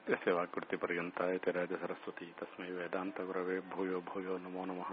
यस्य वाक्कृतिपर्यन्ता इति राजसरस्वती तस्मै वेदान्तगुरवे भूयो भूयो नमो नमः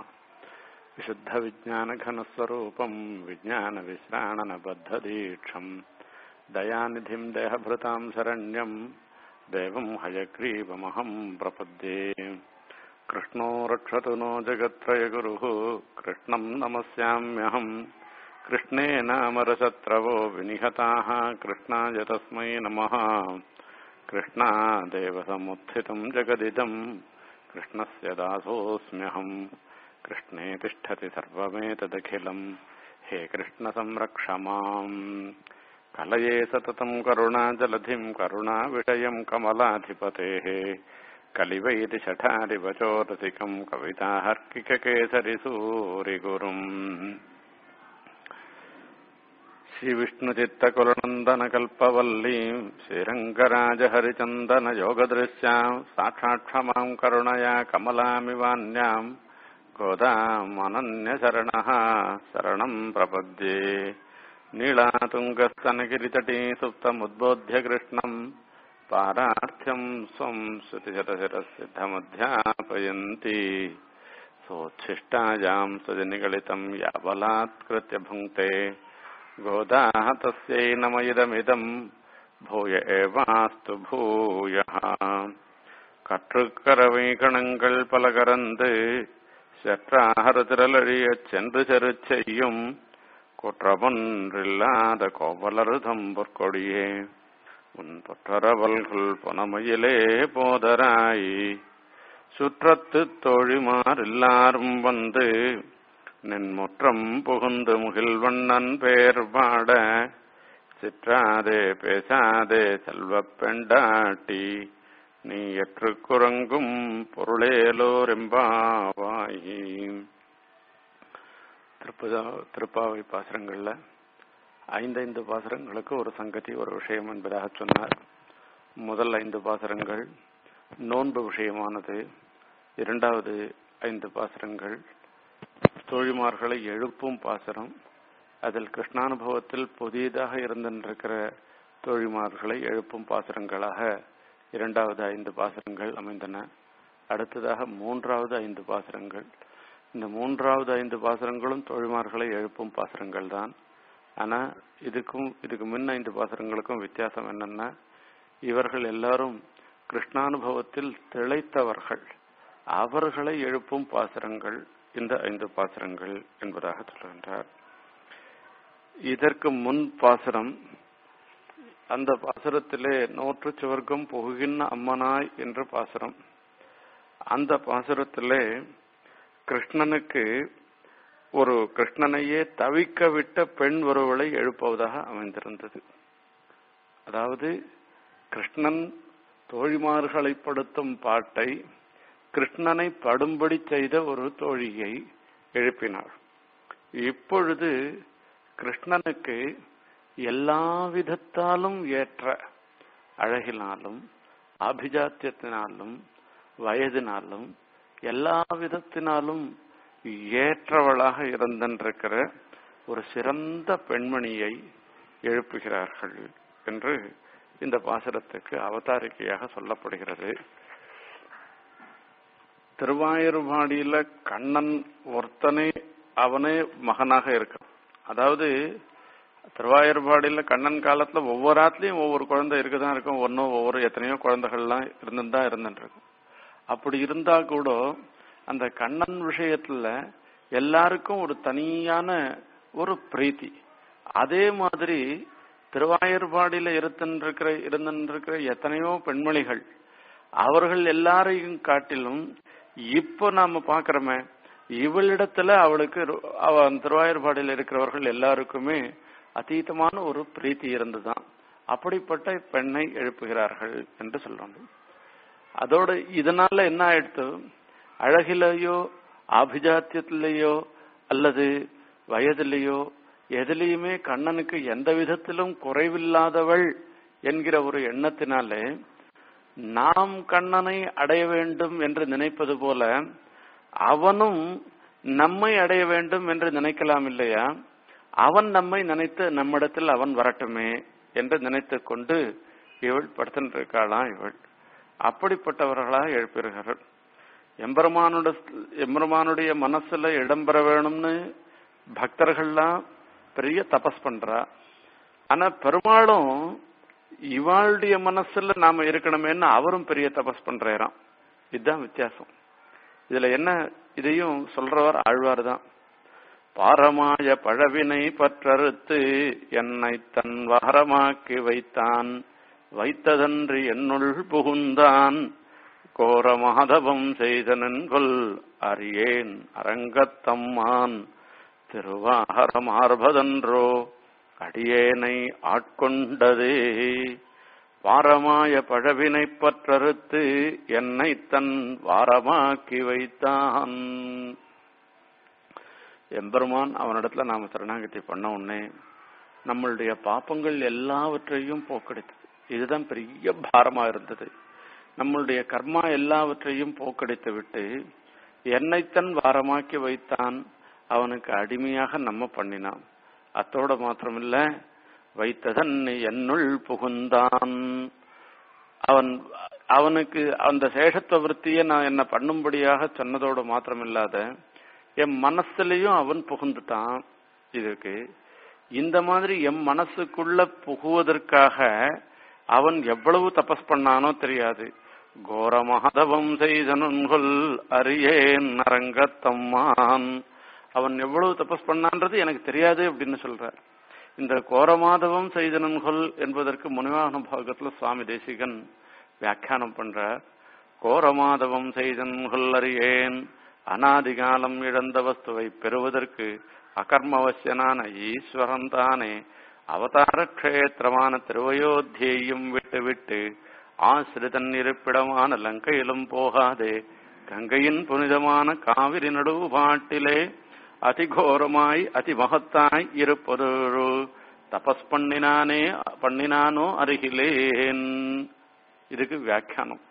विशुद्धविज्ञानघनस्वरूपम् विज्ञानविश्राणनबद्धदीक्षम् दयानिधिम् देहभृताम् शरण्यम् देवम् हयग्रीवमहम् प्रपद्ये कृष्णो रक्षतु नो जगत्त्रयगुरुः कृष्णम् नमस्याम्यहम् कृष्णेनामरशत्रवो विनिहताः कृष्णाय तस्मै नमः कृष्णादेव समुत्थितम् जगदिदम् कृष्णस्य दासोऽस्म्यहम् कृष्णे तिष्ठति सर्वमेतदखिलम् हे कृष्ण संरक्ष माम् कलये सततम् करुणाजलधिम् करुणाविषयम् कमलाधिपतेः कलिवैति शठारिवचोरसिकम् कविताहर्किककेसरिसूरिगुरुम् श्रीविष्णुचित्तकुलनन्दनकल्पवल्लीम् श्रीरङ्गराजहरिचन्दनयोगदृश्याम् साक्षाक्षमाम् करुणया कमलामिवान्याम् गोदामनन्यशरणः शरणम् प्रपद्ये नीलातुङ्गस्तनगिरितटी सुप्तमुद्बोध्य कृष्णम् पारार्थ्यम् स्वम् श्रुतिशतशिरसिद्धमध्यापयन्ति सोच्छिष्टायाम् सजनिगलितम् याबलात्कृत्य भुङ्क्ते गोदाः तस्यै नमयिदमिदम् भूय एवास्तु भूयः கற்றுக்கரவைகணங்கள் பல கறந்து செற்றாகரதிரலழியச் சென்று செரு செய்யும் குற்றமொன்றில்லாத கோவலருதம் பொற்கொடியே உன் பொற்றரவல்கள் பொனமையிலே போதராய் சுற்றத்து தோழிமாரெல்லாரும் வந்து நின் முற்றம் புகுந்து முகில்வண்ணன் பேர் பாட சிற்றாதே பேசாதே செல்வப் பெண்டாட்டி நீ எற்று குரங்கும் பொருளேலோரெம்பாவாய் திருப்பதா திருப்பாவை பாசுரங்கள்ல ஐந்தைந்து பாசுரங்களுக்கு ஒரு சங்கதி ஒரு விஷயம் என்பதாக சொன்னார் முதல் ஐந்து பாசுரங்கள் நோன்பு விஷயமானது இரண்டாவது ஐந்து பாசுரங்கள் தோழிமார்களை எழுப்பும் பாசுரம் அதில் கிருஷ்ணானுபவத்தில் புதியதாக இருந்திருக்கிற தோழிமார்களை எழுப்பும் பாசுரங்களாக இரண்டாவது ஐந்து பாசுரங்கள் அமைந்தன அடுத்ததாக மூன்றாவது ஐந்து பாசுரங்கள் இந்த மூன்றாவது ஐந்து பாசுரங்களும் தோழிமார்களை எழுப்பும் பாசுரங்கள் தான் ஆனா இதுக்கும் இதுக்கு முன் ஐந்து பாசுரங்களுக்கும் வித்தியாசம் என்னன்னா இவர்கள் எல்லாரும் கிருஷ்ணானுபவத்தில் திளைத்தவர்கள் அவர்களை எழுப்பும் பாசுரங்கள் இந்த ஐந்து பாசுரங்கள் என்பதாக சொல்கின்றார் இதற்கு முன் பாசுரம் அந்த பாசுரத்திலே நோற்று சுவர்க்கம் புகுகின்ற அம்மனாய் என்ற பாசுரம் அந்த பாசுரத்திலே கிருஷ்ணனுக்கு ஒரு கிருஷ்ணனையே தவிக்க விட்ட பெண் ஒருவளை எழுப்புவதாக அமைந்திருந்தது அதாவது கிருஷ்ணன் தோழிமார்களை படுத்தும் பாட்டை கிருஷ்ணனை படும்படி செய்த ஒரு தோழியை எழுப்பினார் இப்பொழுது கிருஷ்ணனுக்கு எல்லா விதத்தாலும் ஏற்ற அழகினாலும் அபிஜாத்தியத்தினாலும் வயதினாலும் எல்லா விதத்தினாலும் ஏற்றவளாக இருந்திருக்கிற ஒரு சிறந்த பெண்மணியை எழுப்புகிறார்கள் என்று இந்த பாசுரத்துக்கு அவதாரிக்கையாக சொல்லப்படுகிறது திருவாயூர்பாடியில கண்ணன் ஒருத்தனே அவனே மகனாக இருக்கான் அதாவது திருவாயூர்பாடியில கண்ணன் காலத்துல ஒவ்வொரு ஆத்துலயும் ஒவ்வொரு குழந்தை இருக்குதான் இருக்கும் ஒன்னும் ஒவ்வொரு எத்தனையோ குழந்தைகள்லாம் இருந்துதான் இருந்துட்டு இருக்கும் அப்படி இருந்தா கூட அந்த கண்ணன் விஷயத்துல எல்லாருக்கும் ஒரு தனியான ஒரு பிரீத்தி அதே மாதிரி திருவாயூர்பாடியில இருந்திருக்கிற இருந்திருக்கிற எத்தனையோ பெண்மணிகள் அவர்கள் எல்லாரையும் காட்டிலும் இப்போ நாம பாக்குறோமே இவளிடத்துல அவளுக்கு அவ திருவாயூர்பாடியில் இருக்கிறவர்கள் எல்லாருக்குமே அதீதமான ஒரு பிரீத்தி இருந்துதான் அப்படிப்பட்ட பெண்ணை எழுப்புகிறார்கள் என்று சொல்றாங்க அதோட இதனால என்ன ஆயிடுத்து அழகிலேயோ ஆபிஜாத்தியத்திலேயோ அல்லது வயதிலேயோ எதிலையுமே கண்ணனுக்கு எந்த விதத்திலும் குறைவில்லாதவள் என்கிற ஒரு எண்ணத்தினாலே நாம் கண்ணனை அடைய வேண்டும் என்று நினைப்பது போல அவனும் நம்மை அடைய வேண்டும் என்று நினைக்கலாம் இல்லையா அவன் நம்மை நினைத்து நம்மிடத்தில் அவன் வரட்டுமே என்று நினைத்துக் கொண்டு இவள் படுத்துட்டு இருக்காளாம் இவள் அப்படிப்பட்டவர்களாக எழுப்புகிறார்கள் எம்பெருமானோட எம்பெருமானுடைய மனசுல இடம்பெற வேணும்னு பக்தர்கள்லாம் பெரிய தபஸ் பண்றா ஆனா பெருமாளும் இவாளுடைய மனசுல நாம இருக்கணுமேன்னு அவரும் பெரிய தபஸ் பண்றாராம் இதுதான் வித்தியாசம் இதுல என்ன இதையும் சொல்றவர் ஆழ்வார் தான் பாரமாய பழவினை பற்றறுத்து என்னை தன் வாரமாக்கி வைத்தான் வைத்ததன்றி என்னுள் புகுந்தான் கோர மாதவம் செய்த நன்கொல் அறியேன் அரங்கத்தம்மான் திருவாகர மார்பதன்றோ அடியேனை ஆட்கொண்டதே வாரமாய பழவினை பற்றறுத்து என்னை தன் வாரமாக்கி வைத்தான் எம்பெருமான் அவனிடத்துல நாம சரணாகதி பண்ண உடனே நம்மளுடைய பாப்பங்கள் எல்லாவற்றையும் போக்கடித்தது இதுதான் பெரிய பாரமா இருந்தது நம்மளுடைய கர்மா எல்லாவற்றையும் போக்கடித்து விட்டு என்னைத்தன் வாரமாக்கி வைத்தான் அவனுக்கு அடிமையாக நம்ம பண்ணினான் அத்தோட மாத்திரமில்ல வைத்ததன் என்னுள் புகுந்தான் அவன் அவனுக்கு அந்த சேஷத்துவ விற்த்தியை நான் என்ன பண்ணும்படியாக சொன்னதோடு மாத்திரமில்லாத என் மனசுலயும் அவன் புகுந்துட்டான் இதுக்கு இந்த மாதிரி என் மனசுக்குள்ள புகுவதற்காக அவன் எவ்வளவு தபஸ் பண்ணானோ தெரியாது கோர மாதவம் செய்தனுன்கொல் அறியேன் அரங்கத்தம்மான் அவன் எவ்வளவு தபஸ் பண்ணான்றது எனக்கு தெரியாது அப்படின்னு சொல்றார் இந்த கோரமாதவம் செய்தனன்கொல் என்பதற்கு முனிவாகன பாகத்துல சுவாமி தேசிகன் வியாக்கியானம் பண்றார் கோரமாதவம் செய்தன்கொல் அறியேன் அனாதிகாலம் இழந்த வஸ்துவை பெறுவதற்கு அகர்மவசியனான ஈஸ்வரன் தானே அவதார கஷேத்திரமான திருவயோத்தியையும் விட்டு விட்டு ஆசிரிதன் இருப்பிடமான லங்கையிலும் போகாதே கங்கையின் புனிதமான காவிரி நடுவு பாட்டிலே அதிகோரமாய் அதிமகத்தாய் இருப்பதொரு தபஸ் பண்ணினானே பண்ணினானோ அருகிலேன் இதுக்கு வியாக்கியானம்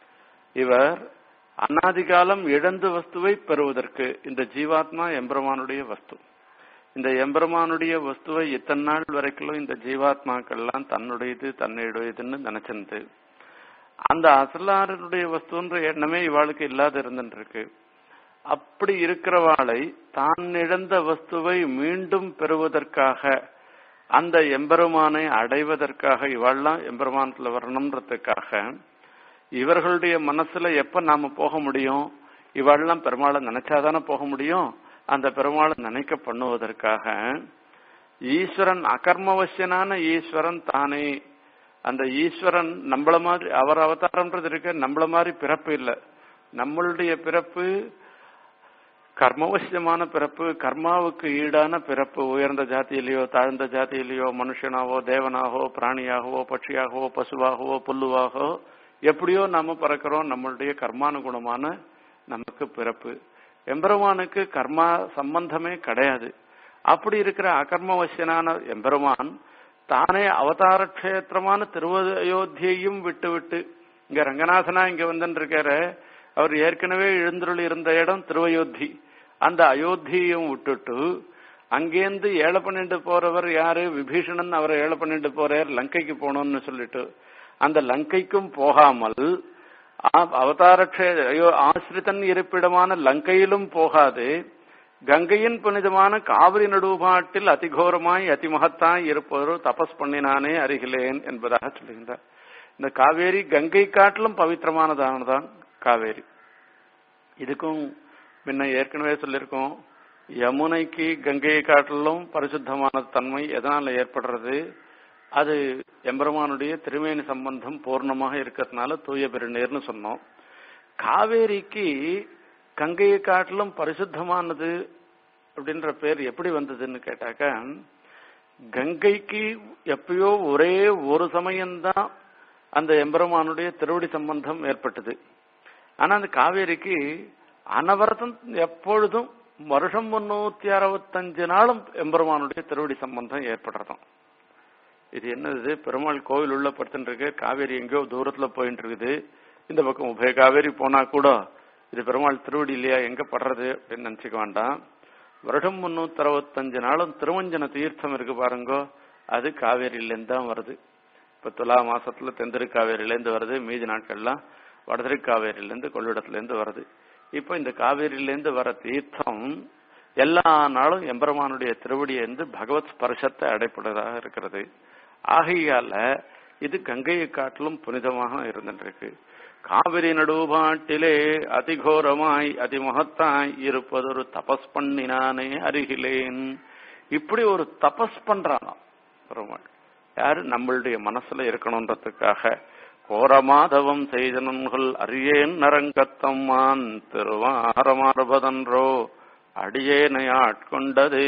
இவர் அனாதிகாலம் இழந்த வஸ்துவை பெறுவதற்கு இந்த ஜீவாத்மா எம்பெருமானுடைய வஸ்து இந்த எம்பெருமானுடைய வஸ்துவை இத்தனை நாள் வரைக்கும் இந்த ஜீவாத்மாக்கள்லாம் தன்னுடையது தன்னுடையதுன்னு நினைச்சிருந்து அந்த அசலாரனுடைய வஸ்துன்ற எண்ணமே இவாளுக்கு இல்லாத இருந்துருக்கு அப்படி இருக்கிறவாளை தான் இழந்த வஸ்துவை மீண்டும் பெறுவதற்காக அந்த எம்பெருமானை அடைவதற்காக இவாள்லாம் எம்பெருமானத்துல வரணுன்றதுக்காக இவர்களுடைய மனசுல எப்ப நாம போக முடியும் இவாள்லாம் பெருமாளை நினைச்சாதானே போக முடியும் அந்த பெருமாளை நினைக்க பண்ணுவதற்காக ஈஸ்வரன் அகர்மவசியனான ஈஸ்வரன் தானே அந்த ஈஸ்வரன் நம்மள மாதிரி அவர் அவதாரம்ன்றது இருக்க நம்மள மாதிரி பிறப்பு இல்லை நம்மளுடைய பிறப்பு கர்மவசியமான பிறப்பு கர்மாவுக்கு ஈடான பிறப்பு உயர்ந்த ஜாதியிலேயோ தாழ்ந்த ஜாதியிலேயோ மனுஷனாவோ தேவனாகவோ பிராணியாகவோ பட்சியாகவோ பசுவாகவோ புல்லுவாகவோ எப்படியோ நாம பிறக்கிறோம் நம்மளுடைய கர்மானுகுணமான நமக்கு பிறப்பு எம்பெருமானுக்கு கர்மா சம்பந்தமே கிடையாது அப்படி இருக்கிற அகர்மவசியனான எம்பெருமான் தானே அவதார கஷேத்திரமான திருவயோத்தியையும் விட்டு விட்டு இங்க ரங்கநாதனா இங்க வந்துருக்காரு அவர் ஏற்கனவே எழுந்துருள் இருந்த இடம் திருவயோத்தி அந்த அயோத்தியையும் விட்டுட்டு அங்கேருந்து ஏழை பண்ணிட்டு போறவர் யாரு விபீஷணன் அவரை ஏழை பண்ணிட்டு போறார் லங்கைக்கு போகணும்னு சொல்லிட்டு அந்த லங்கைக்கும் போகாமல் அவதாரக்ஷே ஆசிரிதன் இருப்பிடமான லங்கையிலும் போகாது கங்கையின் புனிதமான காவிரி நடுவுபாட்டில் அதிகோரமாய் அதிமகத்தாய் இருப்பதோ தபஸ் பண்ணினானே அருகிலேன் என்பதாக சொல்லுகின்றார் இந்த காவேரி கங்கை காட்டிலும் பவித்திரமானதானதான் காவேரி இதுக்கும் முன்ன ஏற்கனவே சொல்லியிருக்கோம் யமுனைக்கு கங்கையை காட்டிலும் பரிசுத்தமான தன்மை எதனால ஏற்படுறது அது எம்பெருமானுடைய திருமேனி சம்பந்தம் பூர்ணமாக இருக்கிறதுனால தூய பெருநீர்னு சொன்னோம் காவேரிக்கு கங்கையை காட்டிலும் பரிசுத்தமானது அப்படின்ற பேர் எப்படி வந்ததுன்னு கேட்டாக்க கங்கைக்கு எப்பயோ ஒரே ஒரு சமயம்தான் அந்த எம்பெருமானுடைய திருவடி சம்பந்தம் ஏற்பட்டது ஆனா அந்த காவேரிக்கு அனவரதம் எப்பொழுதும் வருஷம் முன்னூத்தி அறுபத்தஞ்சு நாளும் எம்பெருமானுடைய திருவடி சம்பந்தம் ஏற்படுறதும் இது என்னது பெருமாள் கோவில் உள்ள படுத்துட்டு இருக்கு காவேரி எங்கேயோ தூரத்துல போயிட்டு இருக்குது இந்த பக்கம் உபய காவேரி போனா கூட இது பெருமாள் திருவடி இல்லையா எங்க படுறது அப்படின்னு நினைச்சுக்க வேண்டாம் வருடம் முன்னூத்தி அறுபத்தஞ்சு நாளும் திருமஞ்சன தீர்த்தம் இருக்கு பாருங்கோ அது காவேரியிலேருந்து தான் வருது இப்ப துலா மாசத்துல தெந்திரு காவேரியிலேருந்து வருது மீதி நாட்கள்லாம் வடதிருக்காவேரியிலேருந்து கொள்ளிடத்துலேருந்து வருது இப்போ இந்த காவேரியிலேருந்து வர தீர்த்தம் எல்லா நாளும் எம்பெருமானுடைய திருவடியிலிருந்து பகவத் ஸ்பர்சத்தை அடைப்படுவதாக இருக்கிறது ஆகையால இது கங்கையை காட்டிலும் புனிதமாக இருந்துருக்கு காவிரி நடுபாட்டிலே அதிகோரமாய் அதிமகத்தாய் இருப்பதொரு தபஸ் பண்ணினானே அருகிலேன் இப்படி ஒரு தபஸ் பண்றானாம் பெருமாள் யாரு நம்மளுடைய மனசுல இருக்கணுன்றதுக்காக கோரமாதவம் செய்தனன்கள் அரியேன் நரங்கத்தம்மான் திருவாரமாறுபதன்றோ அடியேனை ஆட்கொண்டதே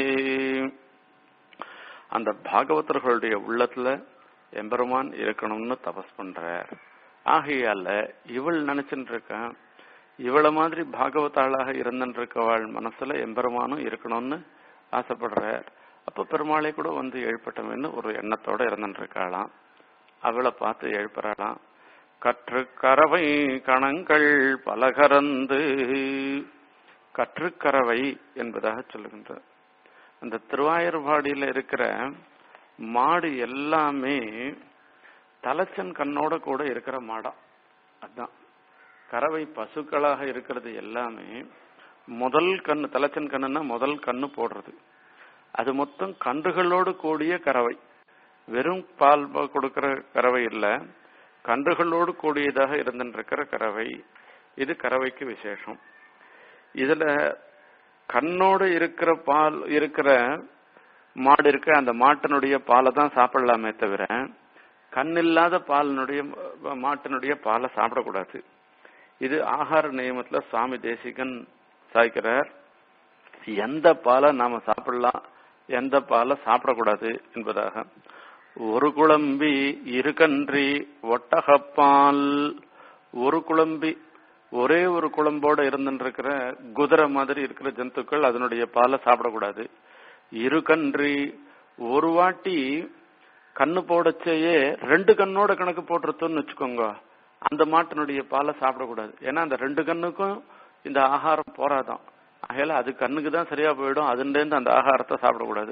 அந்த பாகவதர்களுடைய உள்ளத்துல எம்பெருமான் இருக்கணும்னு தபஸ் பண்றார் ஆகையால இவள் நினைச்சுட்டு இருக்கான் இவள மாதிரி பாகவதாளாக இருந்துட்டு இருக்கவாள் மனசுல எம்பெருமானும் இருக்கணும்னு ஆசைப்படுறார் அப்ப பெருமாளை கூட வந்து எழுப்பட்டவன்னு ஒரு எண்ணத்தோட இருந்துட்டு இருக்காளாம் அவளை பார்த்து எழுப்புறாளாம் கற்று கறவை கணங்கள் பலகரந்து கற்றுக்கறவை என்பதாக சொல்லுகின்றார் அந்த திருவாயூர்பாடியில இருக்கிற மாடு எல்லாமே தலைச்சன் கண்ணோட கூட இருக்கிற மாடா அதான் கறவை பசுக்களாக இருக்கிறது எல்லாமே முதல் கண்ணு தலைச்சன் கண்ணுன்னா முதல் கண்ணு போடுறது அது மொத்தம் கன்றுகளோடு கூடிய கறவை வெறும் பால் கொடுக்கிற கறவை இல்ல கன்றுகளோடு கூடியதாக இருந்துருக்கிற கறவை இது கறவைக்கு விசேஷம் இதுல கண்ணோடு இருக்கிற பால் இருக்கிற மாடு இருக்க அந்த மாட்டினுடைய பாலை தான் சாப்பிடலாமே தவிர கண் இல்லாத பாலினுடைய மாட்டினுடைய பாலை சாப்பிடக்கூடாது இது ஆகார நியமத்துல சுவாமி தேசிகன் சாய்க்கிறார் எந்த பாலை நாம சாப்பிடலாம் எந்த பாலை சாப்பிடக்கூடாது என்பதாக ஒரு குழம்பி இரு கன்றி ஒட்டகப்பால் ஒரு குழம்பி ஒரே ஒரு குழம்போட இருந்துருக்கிற குதிரை மாதிரி இருக்கிற ஜந்துக்கள் அதனுடைய பாலை சாப்பிடக்கூடாது இரு கன்றி ஒரு வாட்டி கண்ணு போடச்சேயே ரெண்டு கண்ணோட கணக்கு போட்டுருத்தோன்னு வச்சுக்கோங்க அந்த மாட்டினுடைய பாலை சாப்பிடக்கூடாது ஏன்னா அந்த ரெண்டு கண்ணுக்கும் இந்த ஆகாரம் போராதான் ஆகையால அது கண்ணுக்கு தான் சரியா போயிடும் அதுலேருந்து அந்த ஆகாரத்தை சாப்பிடக்கூடாது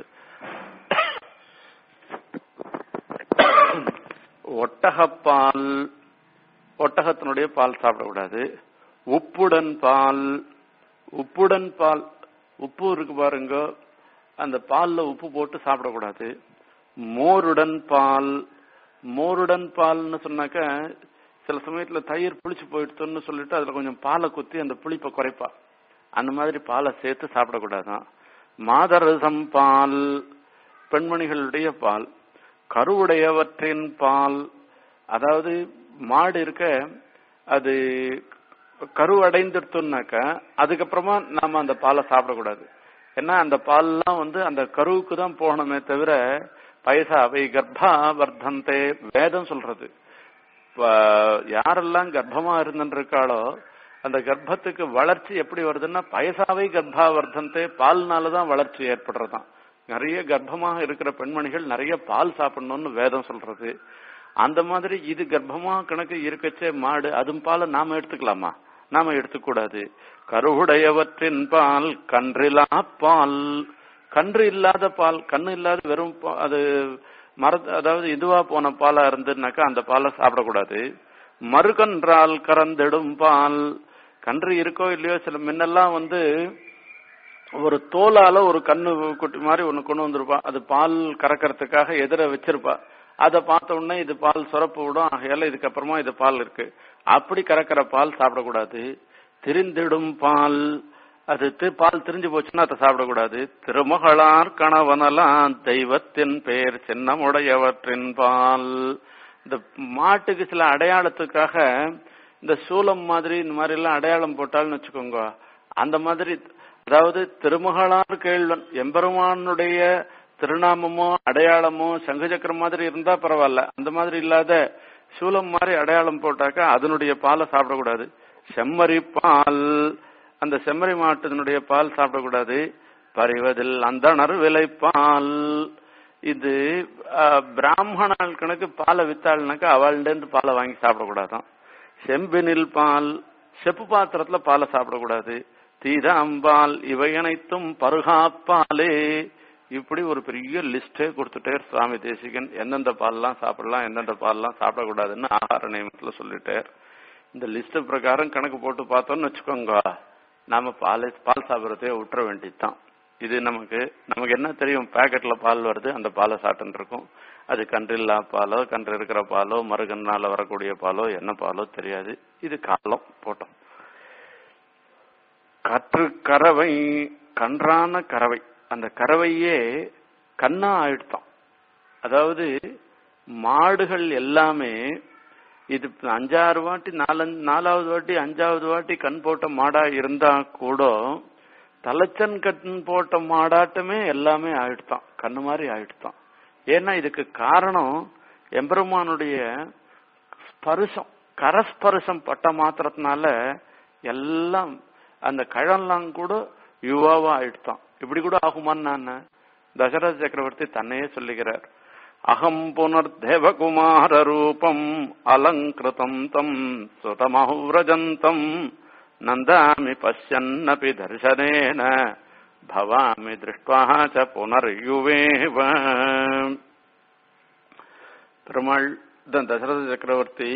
ஒட்டகப்பால் ஒட்டகத்தினுடைய பால் சாப்பிடக்கூடாது உப்புடன் பால் உப்புடன் பால் உப்பு இருக்கு பாருங்க அந்த பால்ல உப்பு போட்டு சாப்பிடக்கூடாது மோருடன் பால் மோருடன் பால்னு சொன்னாக்க சில சமயத்துல தயிர் புளிச்சு போயிடுத்துன்னு சொல்லிட்டு அதுல கொஞ்சம் பாலை குத்தி அந்த புளிப்பை குறைப்பா அந்த மாதிரி பாலை சேர்த்து சாப்பிடக்கூடாதான் மாதரசம் பால் பெண்மணிகளுடைய பால் கருவுடையவற்றின் பால் அதாவது மாடு இருக்க அது கரு அடைந்துடுத்தோம்னாக்க அதுக்கப்புறமா நாம அந்த பாலை சாப்பிடக்கூடாது ஏன்னா அந்த பால்லாம் வந்து அந்த கருவுக்கு தான் போகணுமே தவிர பைசா அவை கர்ப்பா வர்த்தந்தே வேதம் சொல்றது யாரெல்லாம் கர்ப்பமா இருந்துருக்காளோ அந்த கர்ப்பத்துக்கு வளர்ச்சி எப்படி வருதுன்னா பயசாவை கர்ப்பா வர்த்தந்தே பால்னாலதான் வளர்ச்சி ஏற்படுறதாம் நிறைய கர்ப்பமாக இருக்கிற பெண்மணிகள் நிறைய பால் சாப்பிடணும்னு வேதம் சொல்றது அந்த மாதிரி இது கர்ப்பமா கணக்கு இருக்கச்சே மாடு அதும் பாலை நாம எடுத்துக்கலாமா நாம எடுத்துக்கூடாது கருவுடையவற்றின் பால் கன்றிலா பால் கன்று இல்லாத பால் கண்ணு இல்லாத வெறும் அது மர அதாவது இதுவா போன பாலா இருந்துனாக்கா அந்த பாலை சாப்பிடக்கூடாது மறுகன்றால் கறந்திடும் பால் கன்று இருக்கோ இல்லையோ சில முன்னெல்லாம் வந்து ஒரு தோலால ஒரு கண்ணு குட்டி மாதிரி ஒண்ணு கொண்டு வந்திருப்பா அது பால் கறக்கறதுக்காக எதிர வச்சிருப்பா அதை பார்த்த உடனே இது பால் சுரப்பு விடும் ஆகையால இதுக்கப்புறமா இது பால் இருக்கு அப்படி கறக்கிற பால் சாப்பிடக்கூடாது திரிந்திடும் பால் அது பால் திரிஞ்சு போச்சுன்னா அதை சாப்பிடக்கூடாது திருமகளார் கணவனலாம் தெய்வத்தின் பேர் சின்னமுடையவற்றின் பால் இந்த மாட்டுக்கு சில அடையாளத்துக்காக இந்த சூலம் மாதிரி இந்த மாதிரி எல்லாம் அடையாளம் போட்டால்னு வச்சுக்கோங்க அந்த மாதிரி அதாவது திருமகளார் கேள்வன் எம்பெருமானுடைய திருநாமமோ அடையாளமோ சங்கச்சக்கரம் மாதிரி இருந்தா பரவாயில்ல அந்த மாதிரி இல்லாத சூலம் மாதிரி அடையாளம் போட்டாக்கா அதனுடைய பாலை சாப்பிடக்கூடாது செம்மறி பால் அந்த செம்மறி மாட்டினுடைய பால் சாப்பிடக்கூடாது பறிவதில் அந்தணர் விலைப்பால் இது பிராமணால் கணக்கு பாலை வித்தாள்னாக்கா அவள்கிட்ட பாலை வாங்கி சாப்பிடக்கூடாதான் செம்பினில் பால் செப்பு பாத்திரத்துல பாலை சாப்பிடக்கூடாது தீதாம்பால் இவை அனைத்தும் பருகாப்பாலே இப்படி ஒரு பெரிய லிஸ்டே கொடுத்துட்டே சுவாமி தேசிகன் எந்தெந்த பால்லாம் சாப்பிடலாம் எந்தெந்த பால்லாம் சாப்பிடக்கூடாதுன்னு ஆகார நியமத்துல சொல்லிட்டார் இந்த லிஸ்ட் பிரகாரம் கணக்கு போட்டு பார்த்தோம்னு வச்சுக்கோங்க நாம பால் பால் சாப்பிட்றதே விட்டுற வேண்டியதுதான் இது நமக்கு நமக்கு என்ன தெரியும் பாக்கெட்ல பால் வருது அந்த பாலை சாப்பிட்டு இருக்கும் அது கன்றில்லா பாலோ கன்று இருக்கிற பாலோ மறுகண்ணால வரக்கூடிய பாலோ என்ன பாலோ தெரியாது இது காலம் போட்டோம் கற்று கறவை கன்றான கறவை அந்த கறவையே கண்ணா ஆயிடுத்தான் அதாவது மாடுகள் எல்லாமே இது அஞ்சாறு வாட்டி நாலஞ்சு நாலாவது வாட்டி அஞ்சாவது வாட்டி கண் போட்ட மாடா இருந்தா கூட தலைச்சன் கண் போட்ட மாடாட்டமே எல்லாமே ஆயிடுத்தான் கண்ணு மாதிரி ஆயிடுத்தான் ஏன்னா இதுக்கு காரணம் எம்பெருமானுடைய ஸ்பருஷம் கரஸ்பருஷம் பட்ட மாத்திரத்தினால எல்லாம் அந்த கழெல்லாம் கூட யுவாவா ஆயிடுத்தான் இப்படி கூட ஆகுமான்னு நான் தசரத சக்கரவர்த்தி தன்னையே சொல்லுகிறார் அகம் புனர் தேவகுமார ரூபம் அலங்கிருதம் தம் சுதமஹுரஜந்தம் நந்தாமி பசியன்னபி தர்சனேன பவாமி திருஷ்டுவா ச புனர்யுவேவ பெருமாள் தான் தசரத சக்கரவர்த்தி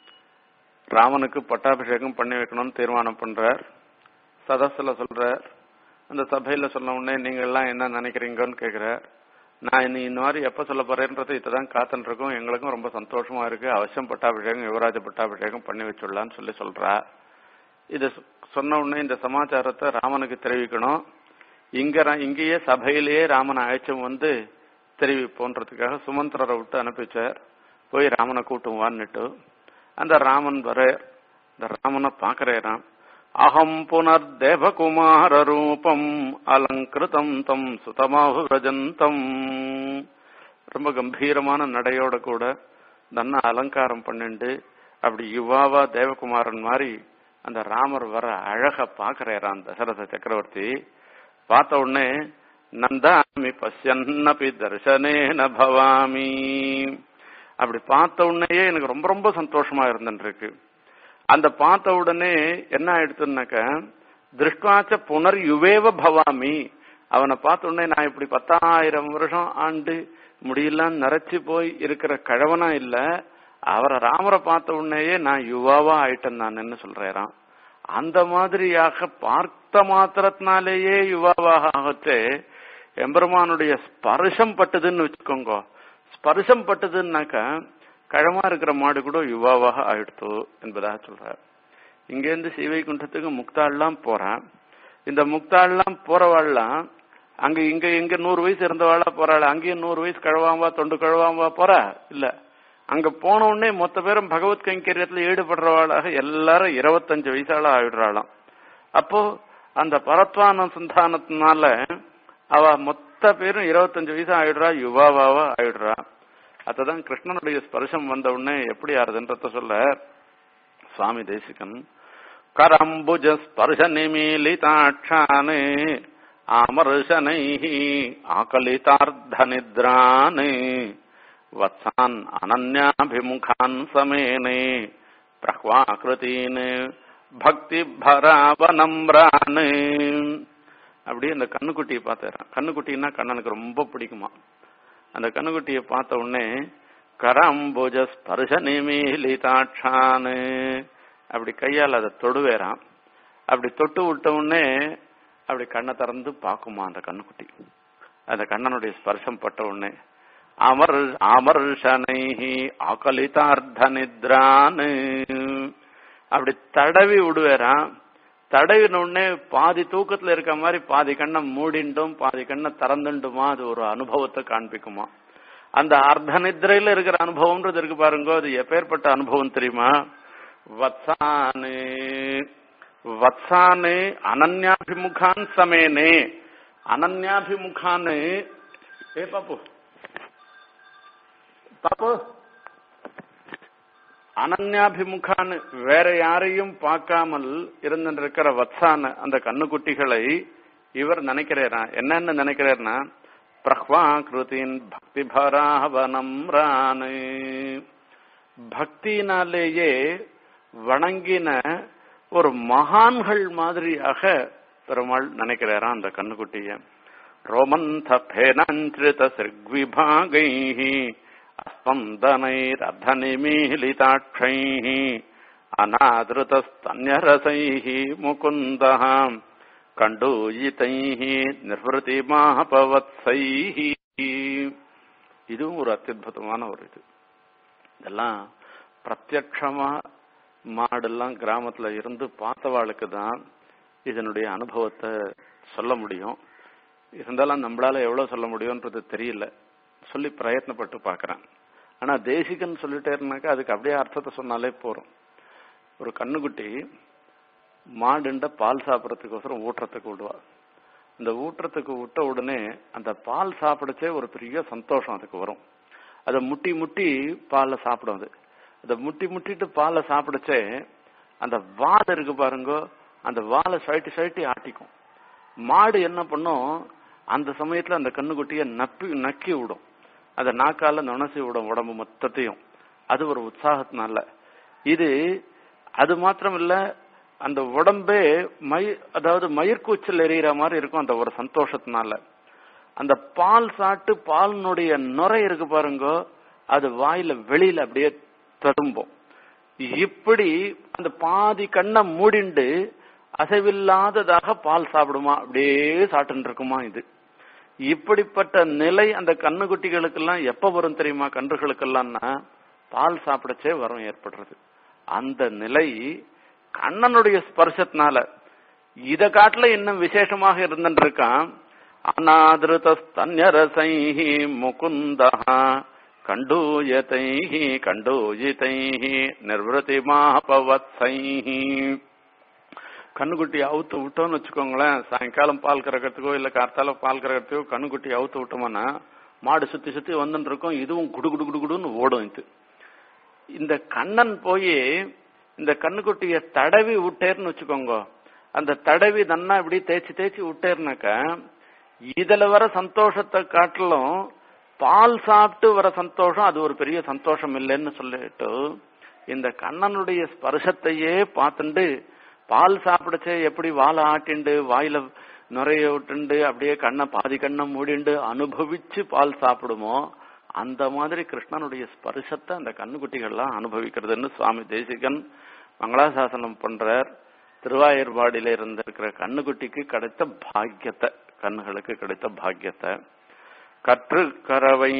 ராமனுக்கு பட்டாபிஷேகம் பண்ணி வைக்கணும்னு தீர்மானம் பண்றார் சதஸ்ல சொல்றார் அந்த சபையில சொன்ன உடனே நீங்க எல்லாம் என்ன நினைக்கிறீங்கன்னு கேக்குறார் நான் இனி இந்த மாதிரி எப்ப சொல்ல போறேன்றது இப்பதான் காத்துட்டு இருக்கோம் எங்களுக்கும் ரொம்ப சந்தோஷமா இருக்கு அவசியம் பட்டாபிஷேகம் யுவராஜ பட்டாபிஷேகம் பண்ணி வச்சுடலான்னு சொல்லி சொல்றா இத சொன்ன உடனே இந்த சமாச்சாரத்தை ராமனுக்கு தெரிவிக்கணும் இங்க இங்கேயே சபையிலேயே ராமனை அழைச்சும் வந்து தெரிவிப்போன்றதுக்காக சுமந்திரரை விட்டு அனுப்பிச்சார் போய் ராமனை கூட்டுவான்னுட்டு அந்த ராமன் வர இந்த ராமனை பாக்குறேன் அகம் புனர் தேவகுமார ரூபம் அலங்கிருதம் தம் சுதமாகுரஜந்தம் ரொம்ப கம்பீரமான நடையோட கூட தன்ன அலங்காரம் பண்ணிண்டு அப்படி யுவாவா தேவகுமாரன் மாதிரி அந்த ராமர் வர அழக பாக்குறான் தசரத சக்கரவர்த்தி பார்த்த உடனே நந்தாமி பசியன்னபி தர்சனேன பவாமி அப்படி பார்த்த உடனேயே எனக்கு ரொம்ப ரொம்ப சந்தோஷமா இருந்துருக்கு அந்த பார்த்த உடனே என்ன ஆயிடுத்துனாக்க திருஷ்டாச்ச புனர் யுவேவ பவாமி அவனை பார்த்த உடனே நான் இப்படி பத்தாயிரம் வருஷம் ஆண்டு முடியெல்லாம் நரைச்சு போய் இருக்கிற கழவனா இல்ல அவரை ராமரை பார்த்த உடனேயே நான் யுவாவா ஆயிட்டேன் நான் என்ன சொல்றேன் அந்த மாதிரியாக பார்த்த மாத்திரத்தினாலேயே யுவாவாக ஆகச்சே எம்பெருமானுடைய ஸ்பர்ஷம் பட்டதுன்னு வச்சுக்கோங்க ஸ்பர்ஷம் பட்டதுன்னாக்க கழமா இருக்கிற மாடு கூட யுவாவாக ஆயிடுத்து என்பதாக சொல்றார் இங்கேருந்து சிவைகுண்டத்துக்கு முக்தாள்லாம் போறான் இந்த முக்தாள்லாம் போறவாள்லாம் அங்க இங்க இங்க நூறு வயசு இருந்தவாளா போறாள் அங்கேயும் நூறு வயசு கழுவாம்பா தொண்டு கழுவாம்பா போறா இல்ல அங்க போன உடனே மொத்த பேரும் பகவத் கைங்கரியத்துல ஈடுபடுறவாளாக எல்லாரும் இருபத்தஞ்சு வயசால ஆயிடுறாளாம் அப்போ அந்த பரத்வான சந்தானத்தினால அவ மொத்த பேரும் இருபத்தஞ்சு வயசு ஆயிடுறா யுவாவாவா ஆயிடுறா அததான் கிருஷ்ணனுடைய ஸ்பர்சம் வந்த உடனே எப்படி ஆறுதுன்றத சொல்ல சுவாமி தேசிகன் கரம்புஜ ஸ்பர்ஷ நிமீலிதாட்சானே ஆமர்ஷனை ஆகலிதார்த்த நித்ரானே வத்சான் அனன்யாபிமுகான் சமேனே பிரஹ்வாகிருத்தீன் பக்தி பராவனம்ரானு அப்படியே அந்த கண்ணுக்குட்டியை பார்த்துறான் கண்ணுக்குட்டின்னா கண்ணனுக்கு ரொம்ப பிடிக்குமா அந்த கண்ணுக்குட்டியை பார்த்த உடனே கரம்புஜ ஸ்பர்ஷ நிமீலிதாட்சானு அப்படி கையால் அதை தொடுவேறான் அப்படி தொட்டு விட்ட உடனே அப்படி கண்ணை திறந்து பார்க்குமா அந்த கண்ணுக்குட்டி அந்த கண்ணனுடைய ஸ்பர்சம் பட்ட உடனே அமர் அமர்ஷனை அகலிதார்த்த நித்ரானு அப்படி தடவி விடுவேறான் தடவின உடனே பாதி தூக்கத்துல இருக்க மாதிரி பாதி கண்ணை மூடிண்டும் பாதி கண்ணை திறந்துண்டுமா அது ஒரு அனுபவத்தை காண்பிக்குமா அந்த அர்த்த நித்ரையில இருக்கிற அனுபவம்ன்றது இருக்கு பாருங்க அது எப்பேற்பட்ட அனுபவம் தெரியுமா வத்சானு வத்சானு அனன்யாபிமுகான் சமேனே அனன்யாபிமுகான்னு ஏ பாப்பு பாப்பு அனன்யாபிமுகான்னு வேற யாரையும் பார்க்காமல் இருந்திருக்கிற வத்சான அந்த கண்ணுக்குட்டிகளை இவர் நினைக்கிறாரா என்னன்னு நினைக்கிறார்னா பிரஹ்வாகிருத்தின் பக்தி பராவனம் ரானு பக்தினாலேயே வணங்கின ஒரு மகான்கள் மாதிரியாக பெருமாள் நினைக்கிறாராம் அந்த கண்ணுக்குட்டிய ரோமந்த பேனஞ்சிருத சிற்விபாகை அஸ்பந்தனைரர்த்தநிமீலிதாட்சை அநாதிருதஸ்தன்யரசைः முகுந்தः கண்டூயிதைः நிர்வൃതിமாபவத்சைः இதுவும் ஒரு அத்தியுதமான ஒரு இது இதெல்லாம் பிரத்யக்ஷமா மாடெல்லாம் கிராமத்துல இருந்து பார்த்தவாளுக்கு தான் இதனுடைய அனுபவத்தை சொல்ல முடியும் இருந்தாலும் நம்மளால எவ்வளவு சொல்ல முடியும்ன்றது தெரியல சொல்லி பிரயத்னப்பட்டு பாக்குறேன் ஆனா தேசிகன் சொல்லிட்டே இருந்தாக்கா அதுக்கு அப்படியே அர்த்தத்தை சொன்னாலே போறோம் ஒரு கண்ணுக்குட்டி மாடுண்ட பால் சாப்பிடறதுக்கோசரம் ஊட்டுறதுக்கு விடுவா இந்த ஊட்டுறதுக்கு விட்ட உடனே அந்த பால் சாப்பிடச்சே ஒரு பெரிய சந்தோஷம் அதுக்கு வரும் அதை முட்டி முட்டி பால்ல சாப்பிடும் அது அதை முட்டி முட்டிட்டு பால்ல சாப்பிடச்சே அந்த வால் இருக்கு பாருங்க அந்த வாலை சைட்டி சைட்டி ஆட்டிக்கும் மாடு என்ன பண்ணும் அந்த சமயத்துல அந்த கண்ணுக்குட்டிய நப்பி நக்கி விடும் அதை நாக்கால நுணசி விடும் உடம்பு மொத்தத்தையும் அது ஒரு உற்சாகத்தினால இது அது மாத்திரம் இல்ல அந்த உடம்பே மயி அதாவது மயிர்கூச்சல் எறிகிற மாதிரி இருக்கும் அந்த ஒரு சந்தோஷத்தினால அந்த பால் சாட்டு பாலினுடைய நுரை இருக்கு பாருங்க அது வாயில வெளியில அப்படியே ததும்பும் இப்படி அந்த பாதி கண்ணை மூடிண்டு அசைவில்லாததாக பால் சாப்பிடுமா அப்படியே சாப்பிட்டு இருக்குமா இது இப்படிப்பட்ட நிலை அந்த கண்ணுக்குட்டிகளுக்கெல்லாம் எப்ப வரும் தெரியுமா கன்றுகளுக்கெல்லாம்னா பால் சாப்பிடச்சே வரும் ஏற்படுறது அந்த நிலை கண்ணனுடைய ஸ்பர்சத்தினால இத காட்டுல இன்னும் விசேஷமாக இருந்துட்டு இருக்கான் அநாதிருதஸ்தன்யரசை முகுந்த கண்டூயத்தை கண்டூயிதை நிர்வൃതിமாபவத்சை கண்ணுக்குட்டி அவுத்து விட்டோம்னு வச்சுக்கோங்களேன் சாயங்காலம் பால் கறக்கிறதுக்கோ இல்ல கார்த்தால பால் கறக்கிறதுக்கோ கண்ணுக்குட்டி அவுத்து விட்டோம்னா மாடு சுத்தி சுத்தி வந்துட்டு இருக்கும் இதுவும் குடு குடு குடு குடுன்னு ஓடும் இது இந்த கண்ணன் போய் இந்த கண்ணுக்குட்டிய தடவி விட்டேர்னு வச்சுக்கோங்க அந்த தடவி நன்னா இப்படி தேய்ச்சி தேய்ச்சி விட்டேர்னாக்கா இதுல வர சந்தோஷத்தை காட்டிலும் பால் சாப்பிட்டு வர சந்தோஷம் அது ஒரு பெரிய சந்தோஷம் இல்லைன்னு சொல்லிட்டு இந்த கண்ணனுடைய ஸ்பர்சத்தையே பார்த்துண்டு பால் சாப்பிடச்சே எப்படி வாழை ஆட்டிண்டு வாயில நுரைய விட்டுண்டு அப்படியே கண்ணை பாதி கண்ணை மூடிண்டு அனுபவிச்சு பால் சாப்பிடுமோ அந்த மாதிரி கிருஷ்ணனுடைய ஸ்பர்சத்தை அந்த கண்ணுக்குட்டிகள்லாம் அனுபவிக்கிறதுன்னு சுவாமி தேசிகன் மங்களாசாசனம் பண்றார் திருவாயூர்பாடியில இருந்திருக்கிற கண்ணுக்குட்டிக்கு கிடைத்த பாக்கியத்தை கண்ணுகளுக்கு கிடைத்த பாக்கியத்தை கற்றுக்கறவை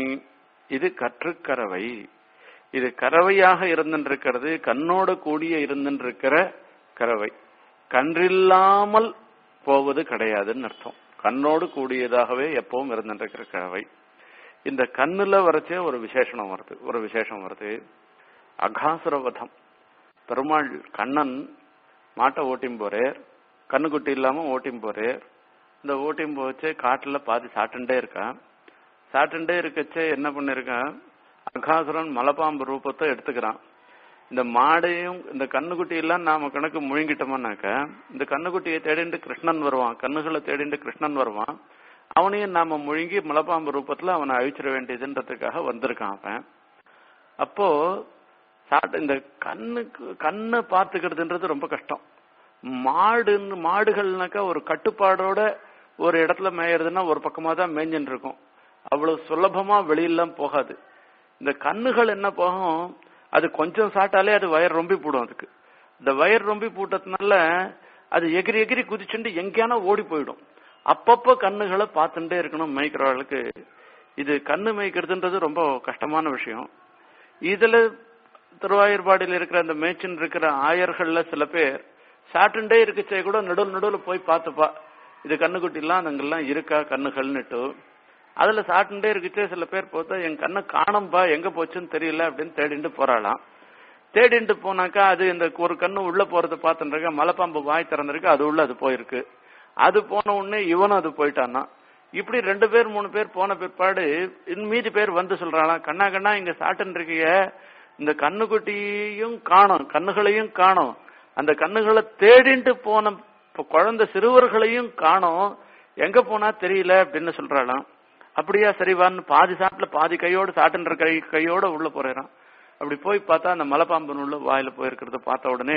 இது கற்றுக்கறவை இது கறவையாக இருந்திருக்கிறது கண்ணோட கூடிய இருந்திருக்கிற கறவை கன்றில்லாமல் போவது கிடையாதுன்னு அர்த்தம் கண்ணோடு கூடியதாகவே எப்பவும் இருந்திருக்கிற கறவை இந்த கண்ணுல வரைச்சே ஒரு விசேஷனம் வருது ஒரு விசேஷம் வருது அகாசுரவதம் பெருமாள் கண்ணன் மாட்டை ஓட்டியும் போறேர் கண்ணுக்குட்டி இல்லாம ஓட்டியும் போறேர் இந்த ஓட்டியும் போச்சே காட்டுல பாதி சாட்டுண்டே இருக்கான் சாட்டுண்டே இருக்கச்சே என்ன பண்ணிருக்கான் அகாசுரன் மலைப்பாம்பு ரூபத்தை எடுத்துக்கிறான் இந்த மாடையும் இந்த கண்ணுக்குட்டி எல்லாம் நாம கணக்கு முழுங்கிட்டோம்னாக்க இந்த கண்ணுக்குட்டியை தேடிண்டு கிருஷ்ணன் வருவான் கண்ணுகளை தேடிண்டு கிருஷ்ணன் வருவான் அவனையும் நாம முழுங்கி மலைப்பாம்பு ரூபத்துல அவனை அழிச்சிட வேண்டியதுன்றதுக்காக வந்திருக்கான் அவன் அப்போ சாட்டு இந்த கண்ணுக்கு கண்ணை பார்த்துக்கிறதுன்றது ரொம்ப கஷ்டம் மாடுன்னு மாடுகள்னாக்கா ஒரு கட்டுப்பாடோட ஒரு இடத்துல மேயறதுன்னா ஒரு பக்கமா தான் மேய்ஞ்சுட்டு இருக்கும் அவ்வளவு சுலபமா வெளியெல்லாம் போகாது இந்த கண்ணுகள் என்ன போகும் அது கொஞ்சம் சாட்டாலே அது வயர் ரொம்பி போடும் அதுக்கு இந்த வயர் ரொம்பி போட்டதுனால அது எகிரி எகிரி குதிச்சுட்டு எங்கேயானா ஓடி போயிடும் அப்பப்போ கண்ணுகளை பார்த்துட்டே இருக்கணும் மேய்க்கிறவர்களுக்கு இது கண்ணு மேய்க்கிறதுன்றது ரொம்ப கஷ்டமான விஷயம் இதுல திருவாயூர்பாடியில் இருக்கிற அந்த மேய்ச்சின் இருக்கிற ஆயர்கள்ல சில பேர் சாட்டுண்டே இருக்கச்சே கூட நடுவில் நடுவில் போய் பார்த்துப்பா இது கண்ணுக்குட்டிலாம் அங்கெல்லாம் இருக்கா கண்ணுகள்னுட்டு அதுல சாட்டுண்டே இருக்கச்சே சில பேர் பார்த்தா என் கண்ணை காணும்பா எங்க போச்சுன்னு தெரியல அப்படின்னு தேடிட்டு போறாளாம் தேடிட்டு போனாக்கா அது இந்த ஒரு கண்ணு உள்ள போறத பார்த்துருக்க மலைப்பாம்பு வாய் திறந்திருக்கு அது உள்ள அது போயிருக்கு அது போன உடனே இவனும் அது போயிட்டான்னா இப்படி ரெண்டு பேர் மூணு பேர் போன பிற்பாடு மீதி பேர் வந்து சொல்றாளாம் கண்ணா கண்ணா இங்க சாட்டுன்னு இருக்கீங்க இந்த கண்ணுக்குட்டியும் காணும் கண்ணுகளையும் காணும் அந்த கண்ணுகளை தேடிட்டு போன குழந்தை சிறுவர்களையும் காணும் எங்க போனா தெரியல அப்படின்னு சொல்றாளாம் அப்படியா சரிவான்னு பாதி சாட்டுல பாதி கையோட சாட்டுன்ற கை கையோட உள்ள போறான் அப்படி போய் பார்த்தா அந்த மலைப்பாம்பன் உள்ள வாயில போயிருக்கிறத பார்த்த உடனே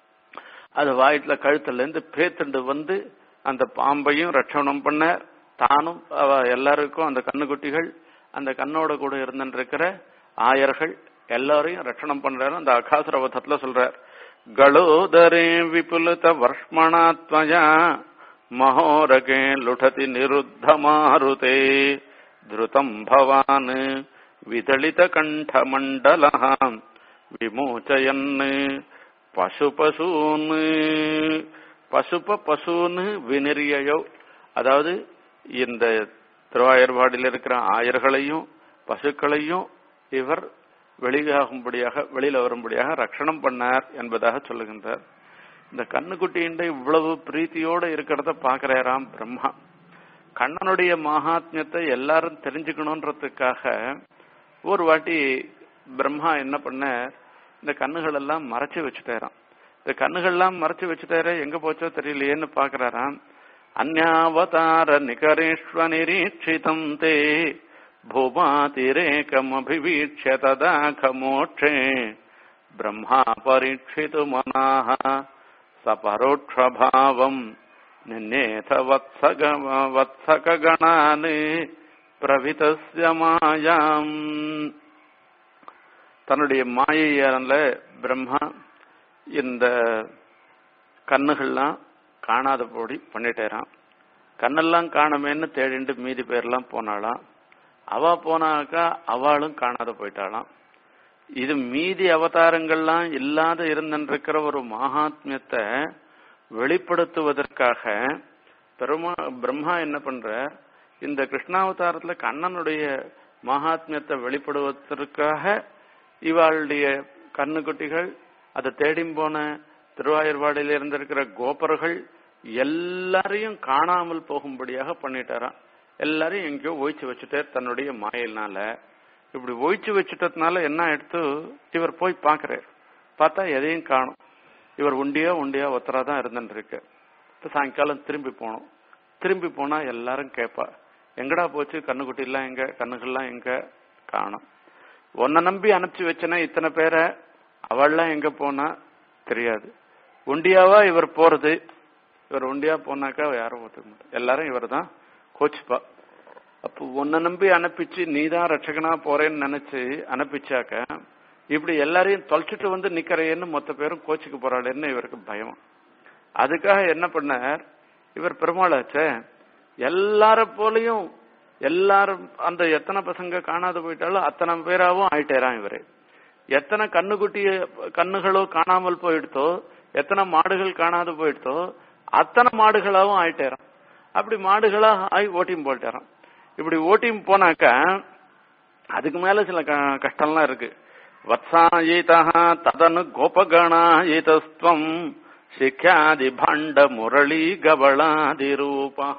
அது வாயில கழுத்துல இருந்து பேத்துண்டு வந்து அந்த பாம்பையும் ரட்சணம் பண்ண தானும் அவ எல்லாருக்கும் அந்த கண்ணுக்குட்டிகள் அந்த கண்ணோட கூட இருந்துருக்கிற ஆயர்கள் எல்லாரையும் ரட்சணம் பண்றாரு அந்த அகாசுரவதத்துல சொல்றார் களோதரே விபுலத வர்ஷ்மணாத்மயா மகோரகே லுடதி நிருத்த மாருதே திருதம் பவான் விதளித கண்ட மண்டல விமோச்சயன் பசு பசூன் பசுப பசூன்னு வினிரியோ அதாவது இந்த திருவாயர்பாடியில் இருக்கிற ஆயர்களையும் பசுக்களையும் இவர் வெளியாகும்படியாக வெளியில வரும்படியாக ரட்சணம் பண்ணார் என்பதாக சொல்லுகின்றார் இந்த கண்ணுக்குட்டியின்ற இவ்வளவு பிரீத்தியோட இருக்கிறத பாக்குறாராம் பிரம்மா கண்ணனுடைய மகாத்மியத்தை எல்லாரும் தெரிஞ்சுக்கணுன்றதுக்காக ஒரு வாட்டி பிரம்மா என்ன பண்ண இந்த கண்ணுகள் எல்லாம் மறைச்சு வச்சுட்டாராம் இந்த கண்ணுகள் எல்லாம் மறைச்சு வச்சுட்டாரு எங்க போச்சோ தெரியலையேன்னு பாக்குறாராம் அந்யாவதார நிகரேஷ்வ நிரீட்சிதம் தே भूमातिरेकमभिवीक्ष्य तदाखमोक्षे ब्रह्मा परीक्षितुमनाः स परोक्षभावम् निन्नेथ वत्सग वत्सकगणान् பிரவிதஸ்ய மாயாம் தன்னுடைய மாயையால பிரம்மா இந்த கண்ணுகள்லாம் காணாத போடி பண்ணிட்டேரான் கண்ணெல்லாம் காணமேன்னு தேடிண்டு மீதி பேர்லாம் போனாலாம் அவ போனாக்கா அவளும் காணாத போயிட்டாளாம் இது மீதி அவதாரங்கள்லாம் இல்லாத இருந்திருக்கிற ஒரு மகாத்மியத்தை வெளிப்படுத்துவதற்காக பெருமா பிரம்மா என்ன பண்ற இந்த கிருஷ்ணாவதாரத்துல கண்ணனுடைய மகாத்மியத்தை வெளிப்படுவதற்காக இவாளுடைய கண்ணுக்குட்டிகள் அதை தேடி போன திருவாயூர்வாடியில் இருந்திருக்கிற கோபர்கள் எல்லாரையும் காணாமல் போகும்படியாக பண்ணிட்டாராம் எல்லாரையும் எங்கேயோ ஒழிச்சு வச்சுட்டார் தன்னுடைய மாயினால இப்படி ஒழிச்சு வச்சுட்டதுனால என்ன எடுத்து இவர் போய் பாக்குறார் பார்த்தா எதையும் காணும் இவர் உண்டியா உண்டியா ஒத்தரா தான் இருந்துட்டு இருக்கு இப்ப சாயங்காலம் திரும்பி போனோம் திரும்பி போனா எல்லாரும் கேட்பா எங்கடா போச்சு கண்ணுக்குட்டி எல்லாம் எங்க கண்ணுகள்லாம் எங்க காணும் உன்னை நம்பி அனுப்பிச்சு வச்சனா இத்தனை பேரை அவள்லாம் எங்க போனா தெரியாது உண்டியாவா இவர் போறது இவர் உண்டியா போனாக்கா யாரும் ஒத்துக்க மாட்டார் எல்லாரும் இவர் தான் கோச்சுப்பா அப்போ உன்னை நம்பி அனுப்பிச்சு நீ தான் ரட்சகனா போறேன்னு நினைச்சு அனுப்பிச்சாக்க இப்படி எல்லாரையும் தொலைச்சிட்டு வந்து நிக்கிறையேன்னு மொத்த பேரும் கோச்சுக்கு போறாளேன்னு இவருக்கு பயம் அதுக்காக என்ன பண்ணார் இவர் பெருமாளாச்சே எல்லார போலையும் எல்லாரும் அந்த எத்தனை பசங்க காணாத போயிட்டாலும் அத்தனை பேராவும் ஆயிட்டேரான் இவரு எத்தனை கண்ணுக்குட்டிய கண்ணுகளோ காணாமல் போயிடுத்தோ எத்தனை மாடுகள் காணாத போயிடுத்தோ அத்தனை மாடுகளாவும் ஆயிட்டேரான் அப்படி மாடுகளா ஆகி ஓட்டியும் போயிட்டாரான் இப்படி ஓட்டியும் போனாக்கா அதுக்கு மேல சில கஷ்டம்லாம் இருக்கு வத்சாயிதா ததனு கோபகணாயிதஸ்துவம் சிக்யாதி பாண்ட முரளி கவளாதி ரூபா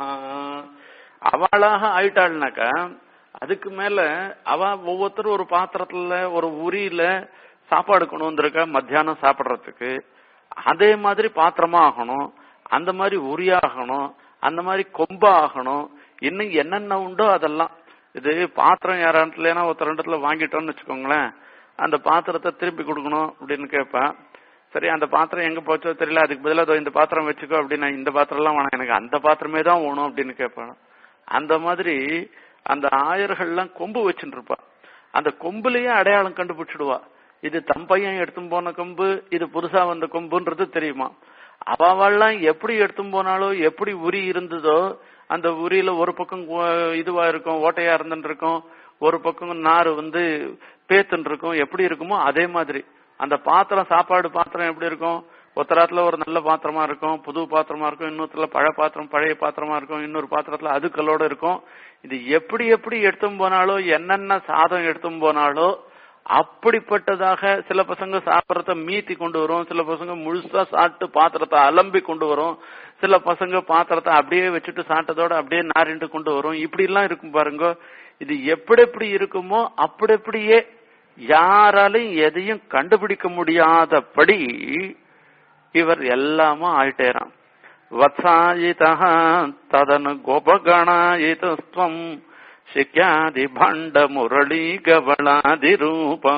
அவளாக ஆயிட்டாள்னாக்கா அதுக்கு மேல அவ ஒவ்வொருத்தரும் ஒரு பாத்திரத்துல ஒரு உரியில சாப்பாடு கொண்டு வந்திருக்கா மத்தியானம் சாப்பிடுறதுக்கு அதே மாதிரி பாத்திரமா ஆகணும் அந்த மாதிரி உரியாகணும் அந்த மாதிரி கொம்பா ஆகணும் இன்னும் என்னென்ன உண்டோ அதெல்லாம் இது பாத்திரம் யாராண்டுலனா ஒருத்தர் இடத்துல வாங்கிட்டோம்னு வச்சுக்கோங்களேன் அந்த பாத்திரத்தை திருப்பி கொடுக்கணும் அப்படின்னு கேட்பேன் சரி அந்த பாத்திரம் எங்க போச்சோ தெரியல அதுக்கு பதிலாக இந்த பாத்திரம் வச்சுக்கோ அப்படின்னா இந்த பாத்திரம் எல்லாம் வேணாம் எனக்கு அந்த பாத்திரமே தான் வேணும் அப்படின்னு கேட்பேன் அந்த மாதிரி அந்த ஆயர்கள்லாம் கொம்பு வச்சுட்டு இருப்பா அந்த கொம்புலயே அடையாளம் கண்டுபிடிச்சிடுவா இது தம் பையன் எடுத்தும் போன கொம்பு இது புதுசா வந்த கொம்புன்றது தெரியுமா அவெல்லாம் எப்படி எடுத்தும் போனாலோ எப்படி உரி இருந்ததோ அந்த உரியில ஒரு பக்கம் இதுவா இருக்கும் ஓட்டையா இருந்துட்டு இருக்கும் ஒரு பக்கம் நார் வந்து பேத்துன்னு இருக்கும் எப்படி இருக்குமோ அதே மாதிரி அந்த பாத்திரம் சாப்பாடு பாத்திரம் எப்படி இருக்கும் ஒத்தராத்துல ஒரு நல்ல பாத்திரமா இருக்கும் புது பாத்திரமா இருக்கும் இன்னொருத்துல பழைய பாத்திரம் பழைய பாத்திரமா இருக்கும் இன்னொரு பாத்திரத்துல அதுக்களோட இருக்கும் இது எப்படி எப்படி எடுத்தும் போனாலோ என்னென்ன சாதம் எடுத்தும் போனாலோ அப்படிப்பட்டதாக சில பசங்க சாப்பிடறத மீத்தி கொண்டு வரும் சில பசங்க முழுசா சாப்பிட்டு பாத்திரத்தை அலம்பி கொண்டு வரும் சில பசங்க பாத்திரத்தை அப்படியே வச்சுட்டு சாப்பிட்டதோட அப்படியே நாரிண்டு கொண்டு வரும் இப்படி எல்லாம் இருக்கும் பாருங்க இது எப்படி எப்படி இருக்குமோ அப்படி அப்படியே யாராலையும் எதையும் கண்டுபிடிக்க முடியாதபடி இவர் எல்லாமும் ஆயிட்டேறான் வத்சாயிதா ததனு கோபகணாயிதஸ்துவம் சிக்யாதி பண்ட முரளி கவளாதி ரூபா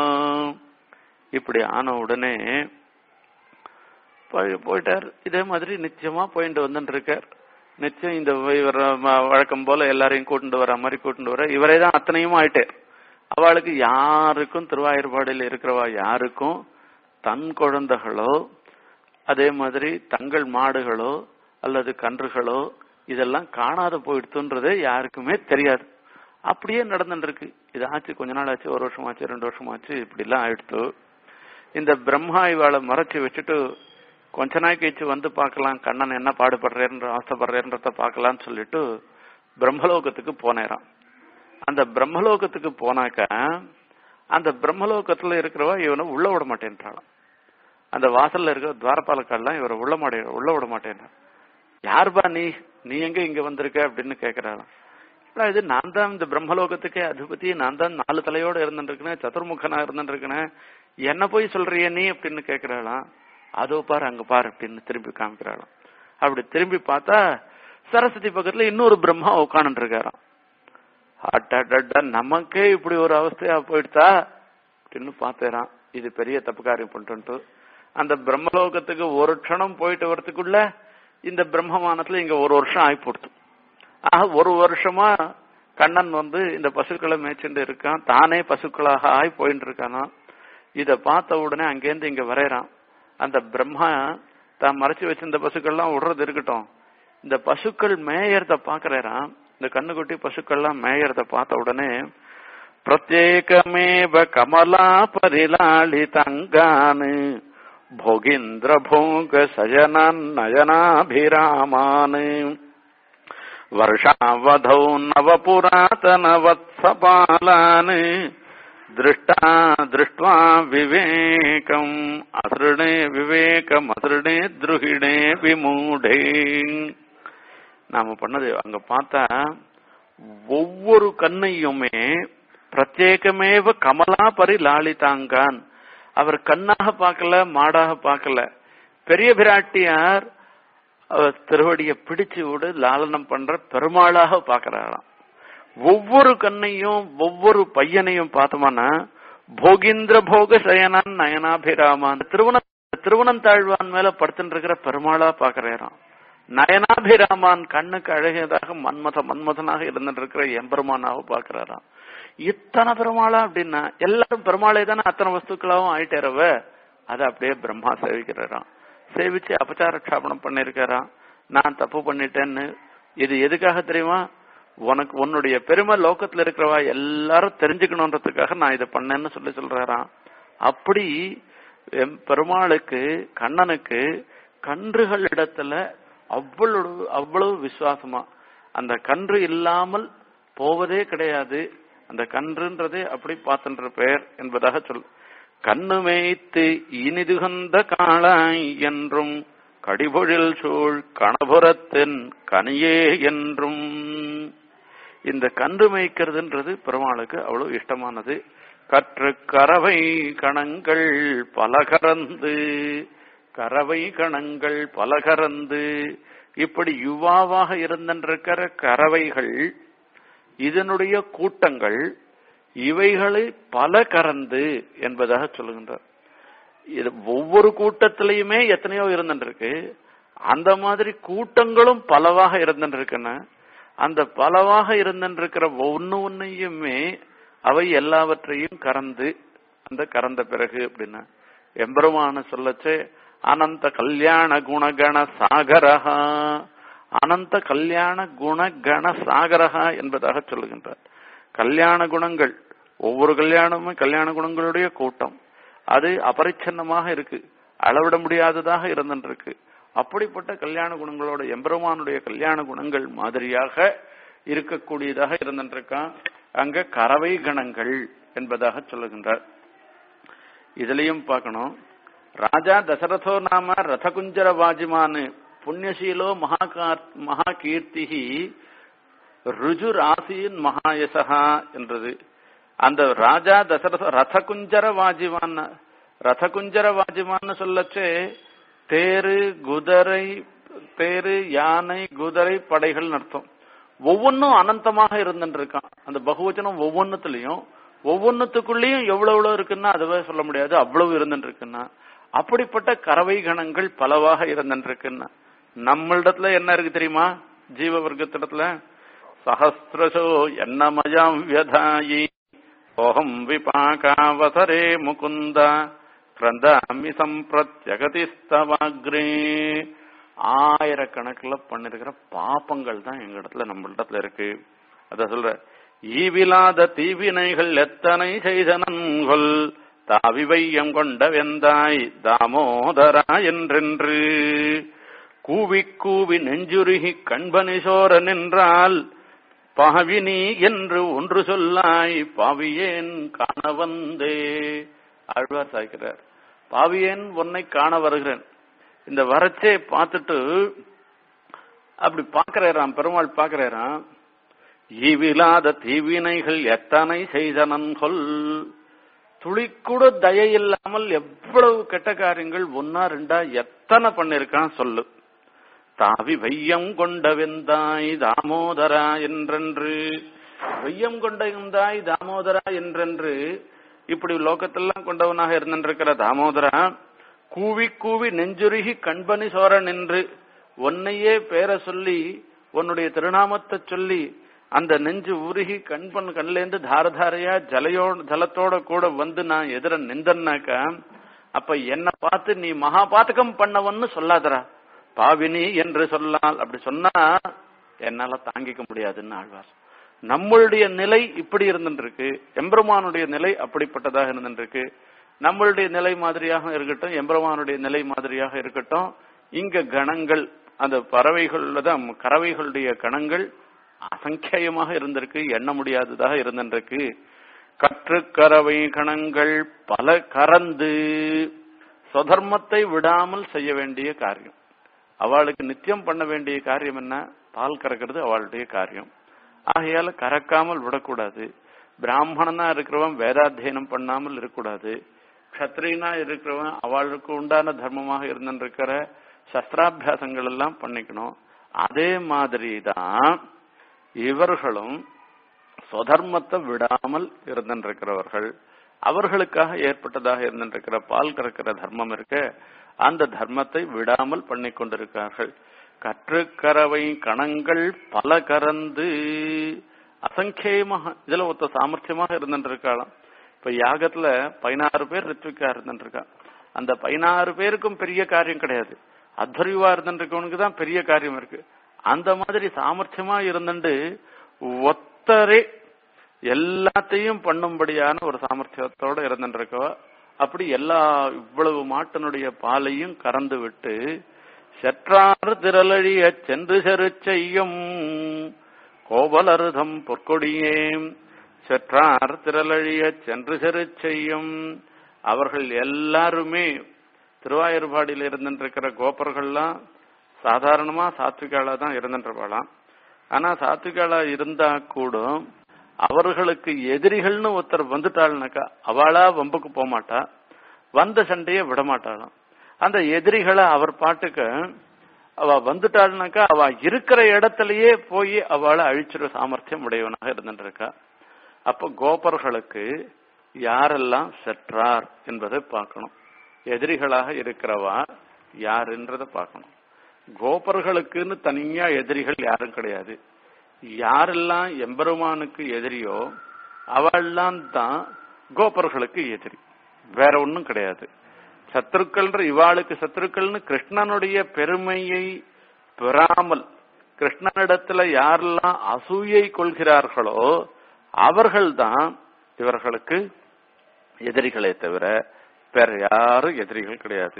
இப்படி ஆன உடனே போயிட்டார் இதே மாதிரி நிச்சயமா போயிட்டு வந்துட்டு இருக்கார் நிச்சயம் இந்த இவர் வழக்கம் போல எல்லாரையும் கூட்டிட்டு வர மாதிரி கூட்டிட்டு வர இவரே தான் அத்தனையும் ஆயிட்டார் அவளுக்கு யாருக்கும் திருவாயூர்பாடியில் இருக்கிறவா யாருக்கும் தன் குழந்தைகளோ அதே மாதிரி தங்கள் மாடுகளோ அல்லது கன்றுகளோ இதெல்லாம் காணாத போயிடுத்துன்றதே யாருக்குமே தெரியாது அப்படியே நடந்துட்டு இருக்கு இது ஆச்சு கொஞ்ச நாள் ஆச்சு ஒரு வருஷம் ஆச்சு ரெண்டு வருஷம் ஆச்சு இப்படி எல்லாம் ஆயிடுத்து இந்த பிரம்மா இவாளை மறைச்சு வச்சுட்டு கொஞ்ச நாள் கழிச்சு வந்து பார்க்கலாம் கண்ணன் என்ன பாடுபடுறேன்ற அவஸ்தப்படுறேன்றத பார்க்கலாம்னு சொல்லிட்டு பிரம்மலோகத்துக்கு போனேறான் அந்த பிரம்மலோகத்துக்கு போனாக்க அந்த பிரம்மலோகத்துல இருக்கிறவா இவனை உள்ள விட மாட்டேன்றாளாம் அந்த வாசல்ல இருக்கிற துவாரபாலக்கால்லாம் இவரை உள்ள மாட்டே உள்ள விட மாட்டேன் யாருபா நீ நீ எங்க இங்க வந்திருக்க அப்படின்னு கேக்குறாளாம் "இல்ல, இது நான் தான் இந்த பிரம்மலோகத்துக்கே அதிபதி நான் தான் நாலு தலையோட இருந்துருக்கேன் சதுர்முகனா இருந்துருக்கேன் என்ன போய் சொல்றிய நீ அப்படின்னு கேக்குறாளாம் அதோ பாரு அங்க பாரு அப்படின்னு திரும்பி காமிக்கிறாளாம் அப்படி திரும்பி பார்த்தா சரஸ்வதி பக்கத்துல இன்னொரு பிரம்மா உட்காந்துட்டு இருக்காராம் அடடட நமக்கே இப்படி ஒரு அவஸ்தையா போயிடுதா அப்படின்னு பார்த்தேரான் இது பெரிய தப்பு காரியம் பண்ணிட்டு அந்த பிரம்மலோகத்துக்கு ஒரு க்ஷணம் போயிட்டு வரதுக்குள்ள இந்த பிரம்மமானத்துல இங்க ஒரு வருஷம் ஆகி போடுது ஆக ஒரு வருஷமா கண்ணன் வந்து இந்த பசுக்களை மேய்ச்சிட்டு இருக்கான் தானே பசுக்களாக ஆகி போயிட்டு இருக்கானா இத பார்த்த உடனே அங்கேருந்து இங்க வரையறான் அந்த பிரம்மா தான் மறைச்சு வச்சிருந்த பசுக்கள்லாம் விடுறது இருக்கட்டும் இந்த பசுக்கள் மேயறத பாக்குறாராம் இந்த கண்ணுக்குட்டி பசுக்கள்லாம் மேயறத பார்த்த உடனே பிரத்யேகமேவ கமலா பரிலாளிதங்கான் भोगीन्द्र भोग सजनान् नयनाभिरामान् वर्षावधौ नवपुरातनवत्सपालान् दृष्टा दृष्ट्वा विवेकम् असृणे विवेकमसृणे द्रुहिणे विमूढे நாம பண்ணது அங்க பார்த்தா ஒவ்வொரு கண்ணையுமே பிரத்யேகமேவ கமலா பரி லாளிதாங்கான் அவர் கண்ணாக பார்க்கல மாடாக பார்க்கல பெரிய பிராட்டியார் அவர் திருவடியை பிடிச்சு விடு லாலனம் பண்ற பெருமாளாக பார்க்கிறாராம் ஒவ்வொரு கண்ணையும் ஒவ்வொரு பையனையும் பார்த்தோம்னா போகிந்திர போக சயனான் நயனாபிராமான் திருவன திருவனந்தாழ்வான் மேல படுத்துட்டு இருக்கிற பெருமாளா பாக்குறாராம் நயனாபிராமான் கண்ணுக்கு அழகியதாக மன்மத மன்மதனாக இருந்துட்டு இருக்கிற எம்பெருமானாக பாக்குறாராம் இத்தனை பெருமாளா அப்படின்னா எல்லாரும் பெருமாளே தானே அத்தனை வஸ்துக்களாவும் ஆயிட்டாரவ அதை அப்படியே பிரம்மா சேவிக்கிறாராம் சேவிச்சு அபச்சார க்ஷாபனம் பண்ணிருக்காராம் நான் தப்பு பண்ணிட்டேன்னு இது எதுக்காக தெரியுமா உனக்கு உன்னுடைய பெருமை லோகத்துல இருக்கிறவா எல்லாரும் தெரிஞ்சுக்கணுன்றதுக்காக நான் இதை பண்ணேன்னு சொல்லி சொல்றாராம் அப்படி எம் பெருமாளுக்கு கண்ணனுக்கு கன்றுகள் இடத்துல அவ்வளவு அவ்வளவு விசுவாசமா அந்த கன்று இல்லாமல் போவதே கிடையாது அந்த கன்றுன்றதே அப்படி பார்த்துன்ற பெயர் என்பதாக சொல் கண்ணு மேய்த்து இனிதுகந்த காளாய் என்றும் கடிபொழில் சூழ் கணபுரத்தின் கனியே என்றும் இந்த கன்று மேய்க்கிறதுன்றது பெருமாளுக்கு அவ்வளவு இஷ்டமானது கற்று கறவை கணங்கள் பலகரந்து கறவை கணங்கள் பலகரந்து இப்படி யுவாவாக இருந்திருக்கிற கறவைகள் இதனுடைய கூட்டங்கள் இவைகளை பல கறந்து என்பதாக சொல்லுகின்றார் இது ஒவ்வொரு கூட்டத்திலையுமே எத்தனையோ இருந்துருக்கு அந்த மாதிரி கூட்டங்களும் பலவாக இருந்துருக்குன்னு அந்த பலவாக இருந்திருக்கிற ஒன்னு ஒன்னையுமே அவை எல்லாவற்றையும் கறந்து அந்த கறந்த பிறகு அப்படின்னா எம்பெருமான சொல்லச்சே அனந்த கல்யாண குணகண சாகரஹா அனந்த கல்யாண குணகண சாகரஹா என்பதாக சொல்லுகின்றார் கல்யாண குணங்கள் ஒவ்வொரு கல்யாணமும் கல்யாண குணங்களுடைய கூட்டம் அது அபரிச்சன்னமாக இருக்கு அளவிட முடியாததாக இருந்துருக்கு அப்படிப்பட்ட கல்யாண குணங்களோட எம்பெருமானுடைய கல்யாண குணங்கள் மாதிரியாக இருக்கக்கூடியதாக இருந்துருக்கான் அங்க கறவை கணங்கள் என்பதாக சொல்லுகின்றார் இதுலயும் பார்க்கணும் ராஜா தசரதோ நாம ரதகுஞ்சர வாஜிமானு புண்ணியசீலோ மகாகார் மகா கீர்த்திகி ருஜு ராசியின் மகாயசகா என்றது அந்த ராஜா தசரத ரதகுஞ்சர வாஜிமான் ரதகுஞ்சர வாஜிமான்னு சொல்லச்சே தேரு குதிரை தேரு யானை குதிரை படைகள் அர்த்தம் ஒவ்வொன்னும் அனந்தமாக இருந்துருக்கான் அந்த பகுவச்சனம் ஒவ்வொன்னுத்துலயும் ஒவ்வொன்னுத்துக்குள்ளேயும் எவ்வளவு எவ்வளவு இருக்குன்னா அதுவே சொல்ல முடியாது அவ்வளவு இருந்துட்டு இருக்குன்னா அப்படிப்பட்ட கறவை கணங்கள் பலவாக இருந்துருக்குன்னா நம்மளிடத்துல என்ன இருக்கு தெரியுமா ஜீவ வர்க்கத்திடத்துல சஹசிரசோ என்னமயம் வியதாயி ஓஹம் விபாகாவசரே முகுந்த கிரந்தாமி சம்பிரத்யகதிஸ்தவாக்ரே ஆயிரக்கணக்கில் பண்ணிருக்கிற பாப்பங்கள் தான் எங்க இடத்துல நம்ம இடத்துல இருக்கு அத சொல்ற ஈவிலாத தீவினைகள் எத்தனை செய்தனன்கொல் தாவி வையம் கொண்ட வெந்தாய் தாமோதரா என்றென்று கூவி கூவி நெஞ்சுருகி கண்பனி சோர நின்றால் பாவினி என்று ஒன்று சொல்லாய் பாவியேன் காண வந்தே ஆழ்வார் சாய்க்கிறார் பாவியேன் உன்னை காண வருகிறேன் இந்த வரச்சே பார்த்துட்டு அப்படி பாக்குறாராம் பெருமாள் பாக்குறாராம் ஈவிலாத தீவினைகள் எத்தனை செய்தனன் கொல் துளிக்கூட தயை இல்லாமல் எவ்வளவு கெட்ட காரியங்கள் ஒன்னா ரெண்டா எத்தனை பண்ணிருக்கான் சொல்லு தாவி வையம் கொண்ட வெந்தாய் தாமோதரா என்றென்று வையம் கொண்ட வெந்தாய் தாமோதரா என்றென்று இப்படி லோகத்தெல்லாம் கொண்டவனாக இருந்திருக்கிற தாமோதரா கூவி கூவி நெஞ்சுருகி கண்பனி சோர நின்று உன்னையே பேர சொல்லி உன்னுடைய திருநாமத்தை சொல்லி அந்த நெஞ்சு உருகி கண்பன் கண்லேருந்து தாரதாரையா ஜலையோ ஜலத்தோட கூட வந்து நான் எதிர நின்றனாக்கா அப்ப என்ன பார்த்து நீ மகாபாத்தகம் பண்ணவன்னு சொல்லாதரா பாவினி என்று சொல்லால் அப்படி சொன்னா என்னால தாங்கிக்க முடியாதுன்னு ஆழ்வார் நம்மளுடைய நிலை இப்படி இருந்துருக்கு எம்பெருமானுடைய நிலை அப்படிப்பட்டதாக இருந்துருக்கு நம்மளுடைய நிலை மாதிரியாக இருக்கட்டும் எம்பெருமானுடைய நிலை மாதிரியாக இருக்கட்டும் இங்க கணங்கள் அந்த பறவைகள் தான் கறவைகளுடைய கணங்கள் அசங்கியமாக இருந்திருக்கு எண்ண முடியாததாக இருந்திருக்கு கற்றுக்கறவை கணங்கள் பல கறந்து சொதர்மத்தை விடாமல் செய்ய வேண்டிய காரியம் அவளுக்கு நித்தியம் பண்ண வேண்டிய காரியம் என்ன பால் கறக்கிறது அவளுடைய காரியம் ஆகையால கறக்காமல் விடக்கூடாது பிராமணனா இருக்கிறவன் வேதாத்தியனம் பண்ணாமல் இருக்கக்கூடாது கத்திரியனா இருக்கிறவன் அவளுக்கு உண்டான தர்மமாக இருந்திருக்கிற சஸ்திராபியாசங்கள் எல்லாம் பண்ணிக்கணும் அதே மாதிரி தான் இவர்களும் சொதர்மத்தை விடாமல் இருந்திருக்கிறவர்கள் அவர்களுக்காக ஏற்பட்டதாக இருந்திருக்கிற பால் கறக்கிற தர்மம் இருக்க அந்த தர்மத்தை விடாமல் பண்ணி கொண்டிருக்கிறார்கள் கற்றுக்கறவை கணங்கள் பல கறந்து அசங்கேயமாக இதுல ஒருத்த சாமர்த்தியமாக இருந்துருக்காளாம் இப்ப யாகத்துல பதினாறு பேர் ரித்விக்கா இருந்துருக்கா அந்த பதினாறு பேருக்கும் பெரிய காரியம் கிடையாது அத்வரிவா இருந்துருக்கவனுக்கு தான் பெரிய காரியம் இருக்கு அந்த மாதிரி சாமர்த்தியமா இருந்துட்டு ஒத்தரே எல்லாத்தையும் பண்ணும்படியான ஒரு சாமர்த்தியத்தோட இருந்துருக்கவா அப்படி எல்லா இவ்வளவு மாட்டினுடைய பாலையும் கறந்து விட்டு செற்றார் திரளழிய சென்று செரு செய்யும் கோவலருதம் பொற்கொடியே செற்றார் திரளழிய சென்று செரு செய்யும் அவர்கள் எல்லாருமே திருவாயூர்பாடியில் இருந்துருக்கிற கோபர்கள்லாம் சாதாரணமா சாத்விகாலா தான் இருந்துருப்பாளாம் ஆனா சாத்விகாலா இருந்தா கூட அவர்களுக்கு எதிரிகள்னு ஒருத்தர் வந்துட்டாள்னாக்கா அவளா வம்புக்கு போக மாட்டா வந்த சண்டைய விட மாட்டாளாம் அந்த எதிரிகளை அவர் பாட்டுக்கு அவ வந்துட்டாள்னாக்கா அவ இருக்கிற இடத்திலேயே போய் அவளை அழிச்சிட சாமர்த்தியம் உடையவனாக இருந்துட்டு இருக்கா அப்ப கோபர்களுக்கு யாரெல்லாம் செற்றார் என்பதை பார்க்கணும் எதிரிகளாக இருக்கிறவா யாருன்றத பார்க்கணும் கோபர்களுக்குன்னு தனியா எதிரிகள் யாரும் கிடையாது யாரெல்லாம் எம்பெருமானுக்கு எதிரியோ அவள்லாம் தான் கோபர்களுக்கு எதிரி வேற ஒன்றும் கிடையாது சத்துருக்கள்ன்ற இவாளுக்கு சத்துருக்கள்னு கிருஷ்ணனுடைய பெருமையை பெறாமல் கிருஷ்ணனிடத்துல யாரெல்லாம் அசூயை கொள்கிறார்களோ அவர்கள்தான் இவர்களுக்கு எதிரிகளே தவிர வேற யாரும் எதிரிகள் கிடையாது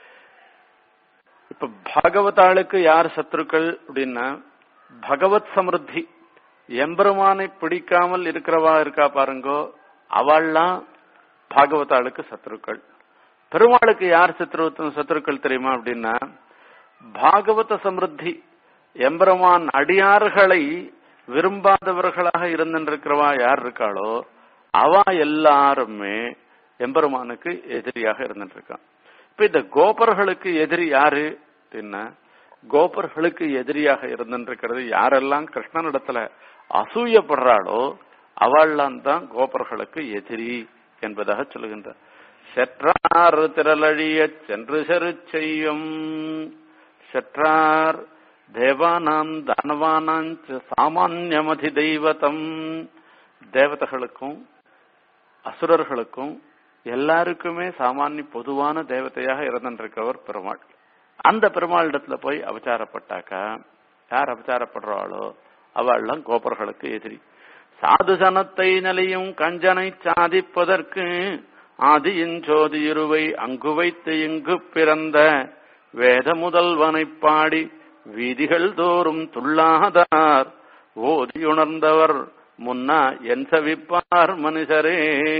இப்ப பாகவதாளுக்கு யார் சத்துருக்கள் அப்படின்னா பகவத் சமிருத்தி எம்பெருமானை பிடிக்காமல் இருக்கிறவா இருக்கா பாருங்கோ அவள்லாம் பாகவதாளுக்கு சத்துருக்கள் பெருமாளுக்கு யார் சத்ரு சத்துருக்கள் தெரியுமா அப்படின்னா பாகவத சமிருத்தி எம்பெருமான் அடியார்களை விரும்பாதவர்களாக இருந்திருக்கிறவா யார் இருக்காளோ அவ எல்லாருமே எம்பெருமானுக்கு எதிரியாக இருந்துட்டு இருக்கான் இப்ப இந்த கோபர்களுக்கு எதிரி யாரு அப்படின்னா கோபர்களுக்கு எதிரியாக இருந்திருக்கிறது யாரெல்லாம் கிருஷ்ணனிடத்துல அசூயப்படுறாளோ அவள்லாம் தான் கோபர்களுக்கு எதிரி என்பதாக சொல்லுகின்றார் செற்றார் திரளழிய சென்று செரு செய்யும் செற்றார் தேவானாம் தானவானாம் சாமான்யமதி தெய்வதம் தேவதைகளுக்கும் அசுரர்களுக்கும் எல்லாருக்குமே சாமானிய பொதுவான தேவதையாக இருந்திருக்கிறவர் பெருமாள் அந்த பெருமாளிடத்துல போய் அபச்சாரப்பட்டாக்கா யார் அபச்சாரப்படுறாளோ அவள்லாம் கோபர்களுக்கு எதிரி சாதுசனத்தை நிலையும் கஞ்சனை சாதிப்பதற்கு ஆதியின் ஜோதியிருவை அங்கு வைத்து இங்கு பிறந்த வேத முதல்வனைப் பாடி வீதிகள் தோறும் துள்ளாதார் ஓதியுணர்ந்தவர் முன்னா என் சவிப்பார் மனுஷரே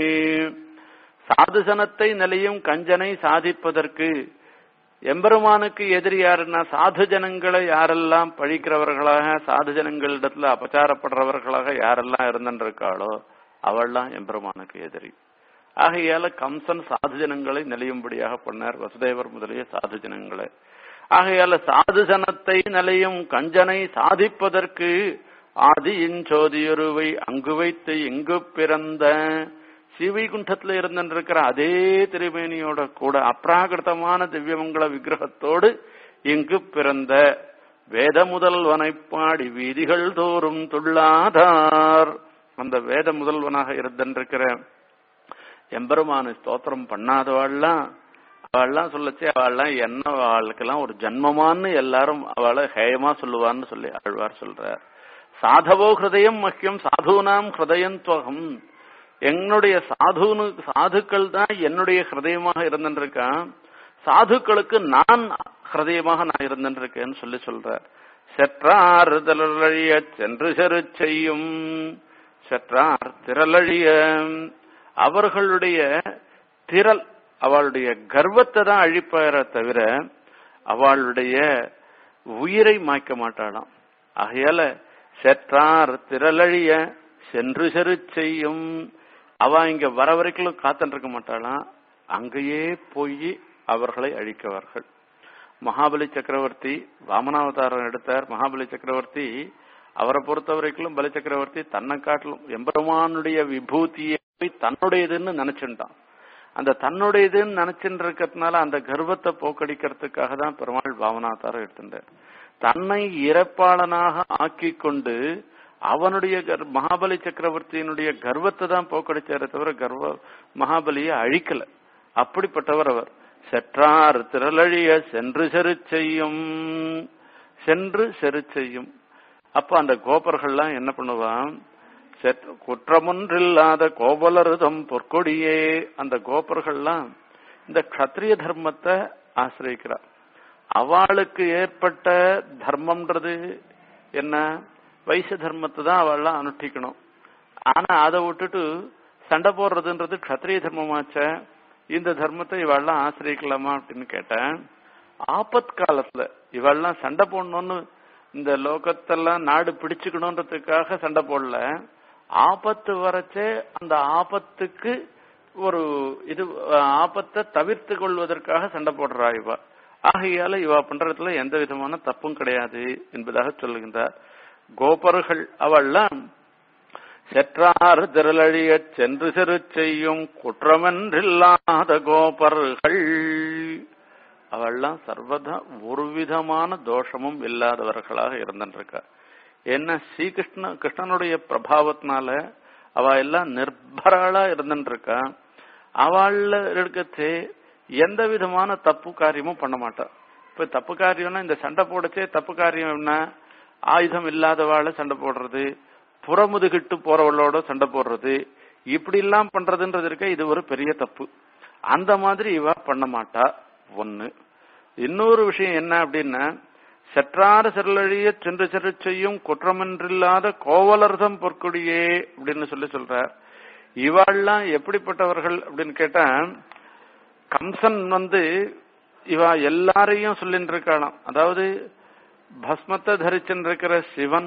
சாதுசனத்தை நிலையும் கஞ்சனை சாதிப்பதற்கு எம்பெருமானுக்கு எதிரி யாருன்னா சாது ஜனங்களை யாரெல்லாம் பழிக்கிறவர்களாக சாது ஜனங்களிடத்துல அபச்சாரப்படுறவர்களாக யாரெல்லாம் இருந்திருக்காளோ அவள்லாம் எம்பெருமானுக்கு எதிரி ஆகையால கம்சன் சாது ஜனங்களை நிலையும்படியாக பண்ணார் வசுதேவர் முதலிய சாது ஜனங்களை ஆகையால சாது ஜனத்தை நிலையும் கஞ்சனை சாதிப்பதற்கு ஆதியின் சோதியுருவை அங்கு வைத்து எங்கு பிறந்த ஸ்ரீவைகுண்டத்துல இருந்திருக்கிற அதே திருமேனியோட கூட அப்ராகிருத்தமான திவ்யமங்கல விக்கிரகத்தோடு இங்கு பிறந்த வேத முதல்வனை பாடி வீதிகள் தோறும் துள்ளாதார் அந்த வேத முதல்வனாக இருந்திருக்கிற எம்பெருமான ஸ்தோத்திரம் பண்ணாதவாள்லாம் அவள்லாம் சொல்லச்சு அவள்லாம் என்ன அவளுக்கெல்லாம் ஒரு ஜன்மமான்னு எல்லாரும் அவளை ஹேயமா சொல்லுவான்னு சொல்லி ஆழ்வார் சொல்றார் சாதவோ ஹிருதயம் மக்கியம் சாதுனாம் ஹிருதயந்துவகம் என்னுடைய சாதுனு சாதுக்கள் தான் என்னுடைய ஹிருதயமாக இருந்திருக்கான் சாதுக்களுக்கு நான் ஹிருதயமாக நான் இருந்திருக்கேன்னு சொல்லி சொல்றார் செற்றார் திரளழிய சென்று செரு செய்யும் செற்றார் திரளழிய அவர்களுடைய திரள் அவளுடைய கர்வத்தை தான் அழிப்பார தவிர அவளுடைய உயிரை மாய்க்க மாட்டாளாம் ஆகையால செற்றார் திரளழிய சென்று செரு செய்யும் அவ இங்க வர வரைக்கும் காத்துட்டு இருக்க மாட்டாளாம் அங்கேயே போய் அவர்களை அழிக்கவார்கள் மகாபலி சக்கரவர்த்தி வாமனாவதாரம் எடுத்தார் மகாபலி சக்கரவர்த்தி அவரை பொறுத்த வரைக்கும் பலி சக்கரவர்த்தி தன்னை காட்டிலும் எம்பெருமானுடைய விபூதியை தன்னுடையதுன்னு நினைச்சுட்டான் அந்த தன்னுடையதுன்னு நினைச்சுட்டு இருக்கிறதுனால அந்த கர்வத்தை போக்கடிக்கிறதுக்காக தான் பெருமாள் பாவனாவதாரம் எடுத்துட்டார் தன்னை இறப்பாளனாக ஆக்கி கொண்டு அவனுடைய மகாபலி சக்கரவர்த்தியினுடைய கர்வத்தை தான் போக்கடிச்சாரே தவிர கர்வ மகாபலியை அழிக்கல அப்படிப்பட்டவர் அவர் செற்றார் திரளழிய சென்று செரு செய்யும் சென்று செரு செய்யும் அப்ப அந்த கோபர்கள்லாம் என்ன பண்ணுவான் குற்றமொன்றில்லாத கோபலருதம் பொற்கொடியே அந்த கோபர்கள்லாம் இந்த கத்திரிய தர்மத்தை ஆசிரியக்கிறார் அவளுக்கு ஏற்பட்ட தர்மம்ன்றது என்ன வைச தர்மத்தை தான் அவள்லாம் அனுஷ்டிக்கணும் ஆனா அதை விட்டுட்டு சண்டை போடுறதுன்றது கத்திரிய தர்மமாச்ச இந்த தர்மத்தை இவாள்லாம் ஆசிரியக்கலாமா அப்படின்னு கேட்டேன் ஆபத் காலத்துல இவாள்லாம் சண்டை போடணும்னு இந்த லோகத்தெல்லாம் நாடு பிடிச்சுக்கணுன்றதுக்காக சண்டை போடல ஆபத்து வரச்சே அந்த ஆபத்துக்கு ஒரு இது ஆபத்தை தவிர்த்து கொள்வதற்காக சண்டை போடுறா இவா ஆகையால இவா பண்றதுல எந்த விதமான தப்பும் கிடையாது என்பதாக சொல்லுகின்றார் கோபர்கள் அவள்லாம் செற்றார் திரளழிய சென்று செரு செய்யும் குற்றமென்றில்லாத கோபர்கள் அவள்லாம் சர்வதா ஒரு விதமான தோஷமும் இல்லாதவர்களாக இருந்திருக்கா என்ன ஸ்ரீகிருஷ்ண கிருஷ்ணனுடைய பிரபாவத்தினால அவ எல்லாம் நிர்பராளா இருந்துருக்கா அவள்ல இருக்கச்சே எந்த விதமான தப்பு காரியமும் பண்ண மாட்டா இப்ப தப்பு காரியம்னா இந்த சண்டை போடச்சே தப்பு காரியம் என்ன ஆயுதம் இல்லாதவாள சண்டை போடுறது புறமுதுகிட்டு போறவளோட சண்டை போடுறது இப்படி எல்லாம் பண்றதுன்றது இருக்க இது ஒரு பெரிய தப்பு அந்த மாதிரி இவ பண்ண மாட்டா ஒண்ணு இன்னொரு விஷயம் என்ன அப்படின்னா செற்றாறு செல்லழிய சென்று சென்று செய்யும் குற்றமென்றில்லாத கோவலர்தம் பொற்கொடியே அப்படின்னு சொல்லி சொல்றார் இவாள்லாம் எப்படிப்பட்டவர்கள் அப்படின்னு கேட்டா கம்சன் வந்து இவா எல்லாரையும் சொல்லிட்டு இருக்காளாம் அதாவது பஸ்மத்தை தரிச்சிருக்கிற சிவன்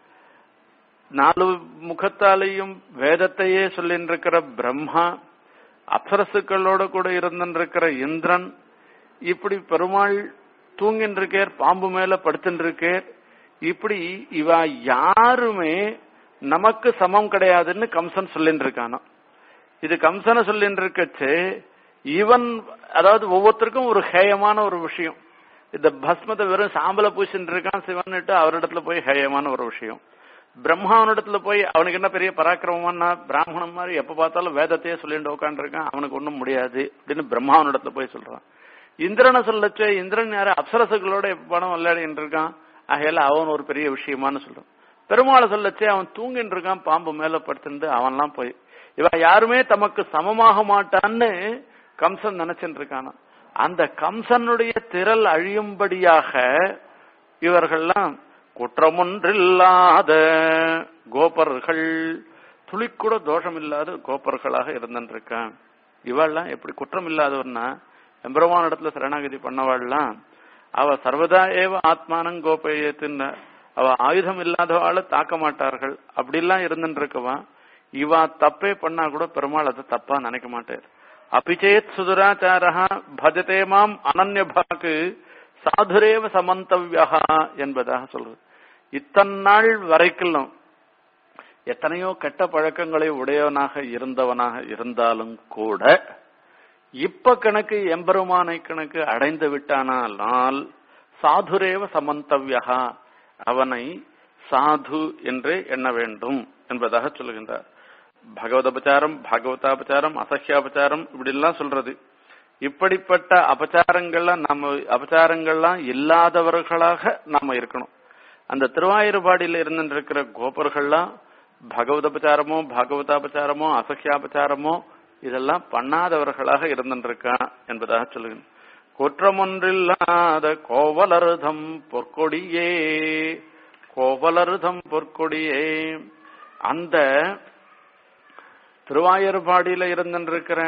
நாலு முகத்தாலையும் வேதத்தையே சொல்லிட்டு இருக்கிற பிரம்மா அப்சரசுக்களோட கூட இருந்திருக்கிற இந்திரன் இப்படி பெருமாள் தூங்கின்னு இருக்கேர் பாம்பு மேல படுத்துட்டு இருக்கேர் இப்படி இவ யாருமே நமக்கு சமம் கிடையாதுன்னு கம்சன் சொல்லிட்டு இருக்கானோ இது கம்சனை சொல்லிட்டு இருக்கச்சு இவன் அதாவது ஒவ்வொருத்தருக்கும் ஒரு ஹேயமான ஒரு விஷயம் இந்த பஸ்மத்தை வெறும் சாம்பல பூசிட்டு இருக்கான் சிவன்னுட்டு அவரிடத்துல போய் ஹேயமான ஒரு விஷயம் பிரம்மாவனிடத்துல போய் அவனுக்கு என்ன பெரிய பராக்கிரமம்னா பிராமணன் மாதிரி எப்ப பார்த்தாலும் வேதத்தையே சொல்லிட்டு உட்காந்துருக்கான் அவனுக்கு ஒண்ணும் முடியாது அப்படின்னு பிரம்மாவனிடத்துல போய் சொல்றான் இந்திரனை சொல்லச்சே இந்திரன் யாரு அப்சரசுகளோட எப்ப படம் விளையாடிட்டு இருக்கான் ஆகையால அவன் ஒரு பெரிய விஷயமான்னு சொல்றான் பெருமாளை சொல்லச்சே அவன் தூங்கிட்டு இருக்கான் பாம்பு மேல படுத்துட்டு அவன்லாம் போய் இவ யாருமே தமக்கு சமமாக மாட்டான்னு கம்சன் நினைச்சிட்டு இருக்கானா அந்த கம்சனுடைய திரள் அழியும்படியாக இவர்கள்லாம் குற்றமொன்றில்லாத கோபர்கள் துளிக்கூட தோஷம் இல்லாத கோபர்களாக இருந்திருக்கான் இவள்லாம் எப்படி குற்றம் இல்லாதவர்னா எம்பெருமான இடத்துல சரணாகதி பண்ணவாள்லாம் அவ சர்வதா ஏவ ஆத்மானம் கோபயத்துன்னு அவ ஆயுதம் இல்லாதவாள தாக்க மாட்டார்கள் அப்படிலாம் இருந்துருக்கவா இவா தப்பே பண்ணா கூட பெருமாள் அதை தப்பா நினைக்க மாட்டார் அபிச்சேத் சுதுராச்சாரா பஜதே மாம் அனன்ய பாக்கு சாதுரேவ சமந்தவ்யா என்பதாக சொல்றது இத்தனை நாள் வரைக்கும் எத்தனையோ கெட்ட பழக்கங்களை உடையவனாக இருந்தவனாக இருந்தாலும் கூட இப்ப கணக்கு எம்பெருமானை கணக்கு அடைந்து விட்டானால் சாதுரேவ சமந்தவ்யா அவனை சாது என்றே எண்ண வேண்டும் என்பதாக சொல்லுகின்றார் பகவதபச்சாரம் பாகவதாபச்சாரம் அசஹ்யாபச்சாரம் இப்படி எல்லாம் சொல்றது இப்படிப்பட்ட அபச்சாரங்கள்லாம் நம்ம அபச்சாரங்கள்லாம் இல்லாதவர்களாக நாம இருக்கணும் அந்த திருவாயூர்பாடியில இருந்துருக்கிற கோபர்கள்லாம் பகவதபச்சாரமோ பாகவதாபச்சாரமோ அசஹ்யாபச்சாரமோ இதெல்லாம் பண்ணாதவர்களாக இருந்திருக்கா என்பதாக சொல்லுகிறேன் குற்றமொன்றில்லாத கோவலருதம் பொற்கொடியே கோவலருதம் பொற்கொடியே அந்த திருவாயூர்பாடியில இருந்திருக்கிற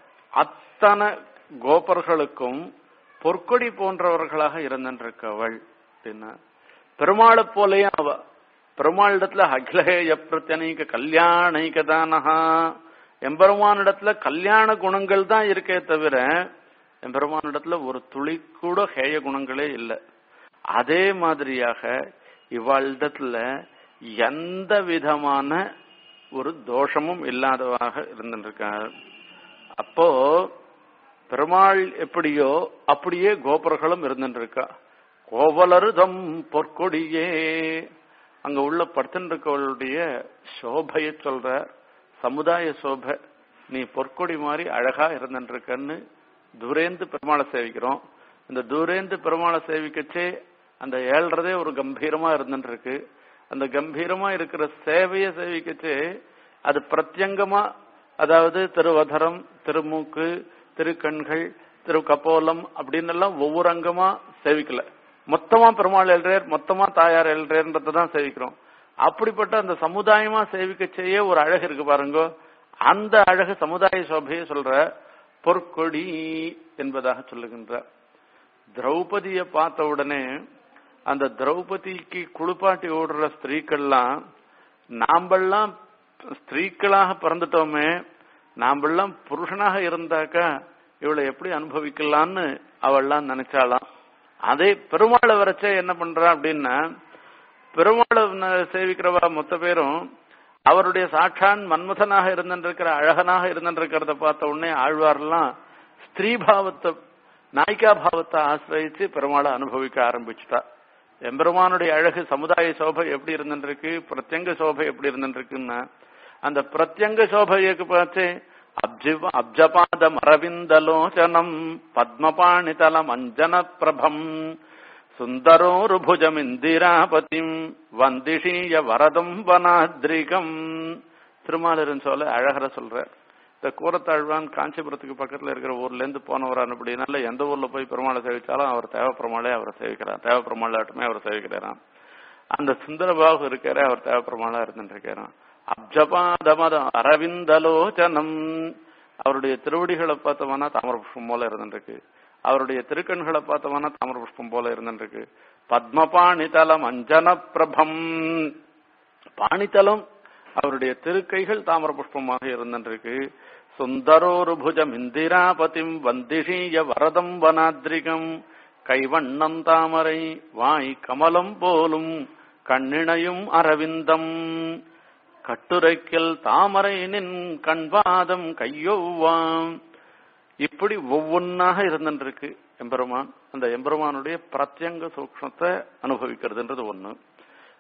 அத்தனை கோபர்களுக்கும் பொற்கொடி போன்றவர்களாக இருந்திருக்கவள் அப்படின்னா பெருமாளை போலயே அவ பெருமாளிடத்துல அகிலேய பிரத்யனைக கல்யாணிக தானஹா எம்பெருமானிடத்துல கல்யாண குணங்கள் தான் இருக்கே தவிர எம்பெருமானிடத்துல ஒரு துளி கூட ஹேய குணங்களே இல்லை அதே மாதிரியாக இவாளிடத்துல எந்த விதமான ஒரு தோஷமும் இல்லாதவாக இருந்திருக்கார் அப்போ பெருமாள் எப்படியோ அப்படியே கோபுரங்களும் இருந்துருக்கா கோவலருதம் பொற்கொடியே அங்க உள்ள படுத்துருக்கவளுடைய சோபைய சொல்ற சமுதாய சோபை நீ பொற்கொடி மாதிரி அழகா இருந்துருக்கன்னு தூரேந்து பெருமாளை சேவிக்கிறோம் இந்த தூரேந்து பெருமாளை சேவிக்கச்சே அந்த ஏழ்றதே ஒரு கம்பீரமா இருந்துருக்கு அந்த கம்பீரமா இருக்கிற சேவையை சேவிக்கச்சே அது பிரத்யங்கமா அதாவது திருவதரம் திருமூக்கு திருக்கண்கள் திரு கப்போலம் அப்படின்னு எல்லாம் ஒவ்வொரு அங்கமா சேவிக்கல மொத்தமா பெருமாள் எழுறார் மொத்தமா தாயார் எழுறேன்றதான் சேவிக்கிறோம் அப்படிப்பட்ட அந்த சமுதாயமா சேவிக்க செய்ய ஒரு அழகு இருக்கு பாருங்க அந்த அழகு சமுதாய சோபையை சொல்ற பொற்கொடி என்பதாக சொல்லுகின்ற திரௌபதிய பார்த்த உடனே அந்த திரௌபதிக்கு குளிப்பாட்டி ஓடுற ஸ்திரீக்கள்லாம் நாம்பெல்லாம் ஸ்திரீக்களாக பிறந்துட்டோமே நாம்பெல்லாம் புருஷனாக இருந்தாக்கா இவளை எப்படி அனுபவிக்கலாம்னு அவள்லாம் நினைச்சாலாம் அதே பெருமாளை வரைச்ச என்ன பண்றா அப்படின்னா பெருமாளை சேவிக்கிறவா மொத்த பேரும் அவருடைய சாட்சான் மன்மதனாக இருந்திருக்கிற அழகனாக இருந்திருக்கிறத பார்த்த உடனே ஆழ்வார்லாம் ஸ்திரீ பாவத்தை நாய்க்கா பாவத்தை ஆசிரியிச்சு பெருமாளை அனுபவிக்க ஆரம்பிச்சுட்டா எம்பெருமானுடைய அழகு சமுதாய சோபை எப்படி இருந்துருக்கு பிரத்யங்க சோபை எப்படி இருந்துருக்குன்னா அந்த பிரத்யங்க சோபைக்கு பார்த்து அப்ஜிவ அப்ஜபாதம் அரவிந்தலோச்சனம் பத்மபாணிதலம் அஞ்சன பிரபம் சுந்தரோருபுஜமிந்திராபதிம் வந்திஷீய வரதம் வனாத்ரிகம் திருமாலரன் சொல்ல அழகர சொல்றார் இந்த கூரத்தாழ்வான் காஞ்சிபுரத்துக்கு பக்கத்துல இருக்கிற ஊர்ல இருந்து போனவரான் அப்படின்னால எந்த ஊர்ல போய் பெருமாளை சேவிச்சாலும் அவர் தேவப்பெருமாளே அவரை சேவிக்கிறார் தேவப்பெருமாளாட்டுமே அவரை சேவிக்கிறாராம் அந்த சுந்தரபாகு இருக்காரு அவர் தேவப்பெருமாளா இருந்துட்டு இருக்காராம் அப்ஜபாதமத அரவிந்தலோச்சனம் அவருடைய திருவடிகளை பார்த்தோம்னா தாமர புஷ்பம் போல இருந்துருக்கு அவருடைய திருக்கண்களை பார்த்தோம்னா தாமர புஷ்பம் போல இருந்துருக்கு பத்மபாணிதலம் அஞ்சன பிரபம் பாணித்தலம் அவருடைய திருக்கைகள் தாமர புஷ்பமாக இருந்துருக்கு சுந்தரோருபுஜம் இந்திராபதிம் வந்திஷீய வரதம் வனாத்ரிகம் கைவண்ணம் தாமரை வாய் கமலம் போலும் கண்ணிணையும் அரவிந்தம் கட்டுரைக்கில் தாமரை நின் கண்பாதம் கையொவ்வாம் இப்படி ஒவ்வொன்னாக இருந்துருக்கு எம்பெருமான் அந்த எம்பெருமானுடைய பிரத்யங்க சூக்ஷத்தை அனுபவிக்கிறதுன்றது ஒண்ணு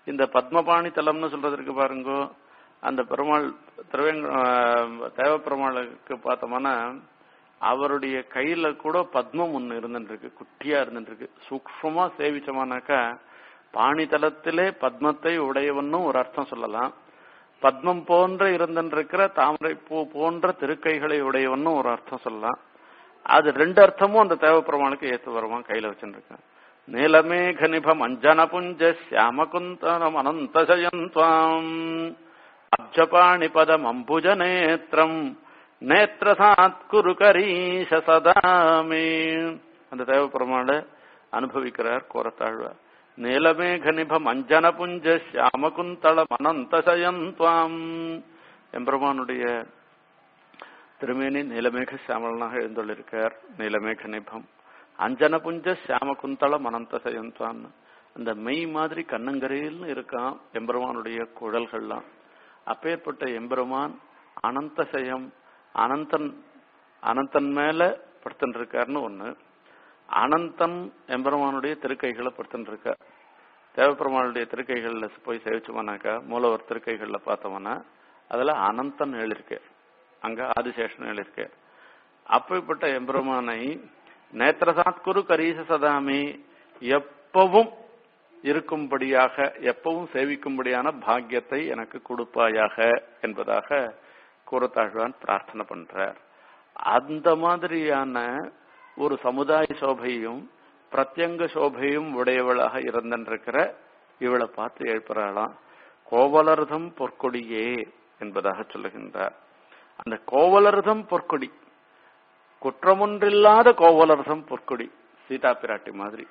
இந்த பத்மபாணி தலம்னு சொல்றதற்கு பாருங்க அந்த பெருமாள் திருவேங்க தேவ பெருமாளுக்கு பார்த்தோம்னா அவருடைய கையில கூட பத்மம் ஒண்ணு இருந்துருக்கு குட்டியா இருந்துருக்கு சூக்ஷ்மமா சேவிச்சோமானாக்கா பாணிதலத்திலே பத்மத்தை உடையவனும் ஒரு அர்த்தம் சொல்லலாம் பத்மம் போன்ற இருந்திருக்கிற தாமரை பூ போன்ற திருக்கைகளை உடையவனும் ஒரு அர்த்தம் சொல்லலாம் அது ரெண்டு அர்த்தமும் அந்த தேவப்பெருமானுக்கு ஏத்து வருவான் கையில வச்சுருக்கேன் நீலமேக நிபம் அஞ்சன புஞ்ச சியாமகுந்தனம் அனந்தசயம் துவாம் அப்ஜபாணி பதம் அம்புஜ நேத்திரம் நேத்திரசாத் குரு கரீஷ சதாமே அந்த தேவப்பெருமாளை அனுபவிக்கிறார் கோரத்தாழ்வார் நீலமேக நிபம் அஞ்சன புஞ்ச சியாமகுந்தளம் அனந்தசயம் துவாம் எம்பெருமானுடைய திருமேனி நீலமேக சியாமலனாக எழுந்துள்ளிருக்கார் நீலமேக நிபம் அஞ்சன புஞ்ச சியாம குந்தளம் அனந்தசயம் துவான் அந்த மெய் மாதிரி கண்ணங்கரையில்னு இருக்கான் எம்பெருமானுடைய குழல்கள்லாம் அப்பேற்பட்ட எம்பெருமான் அனந்தசயம் அனந்தன் அனந்தன் மேல படுத்துட்டு இருக்காருன்னு ஒண்ணு அனந்தன் எம்பெருமானுடைய திருக்கைகளை படுத்துட்டு இருக்கார் தேவப்பெருமானுடைய திருக்கைகள்ல போய் சேவிச்சோம்னாக்கா மூலவர் திருக்கைகள்ல பார்த்தோம்னா அதுல அனந்தன் எழுதிருக்கு அங்க ஆதிசேஷன் எழுதிருக்கு அப்படிப்பட்ட எம்பெருமானை நேத்திரசாத்குரு கரீச சதாமி எப்பவும் இருக்கும்படியாக எப்பவும் சேவிக்கும்படியான பாக்கியத்தை எனக்கு கொடுப்பாயாக என்பதாக கூறத்தாழ்வான் பிரார்த்தனை பண்றார் அந்த மாதிரியான ஒரு சமுதாய சோபையும் பிரத்யங்க சோபையும் உடையவளாக இருந்திருக்கிற இவளை பார்த்து எழுப்புறாளாம் கோவலர்தம் பொற்கொடியே என்பதாக சொல்லுகின்றார் அந்த கோவலர்தம் பொற்கொடி குற்றமொன்றில்லாத கோவலர்தம் பொற்கொடி சீதா பிராட்டி மாதிரி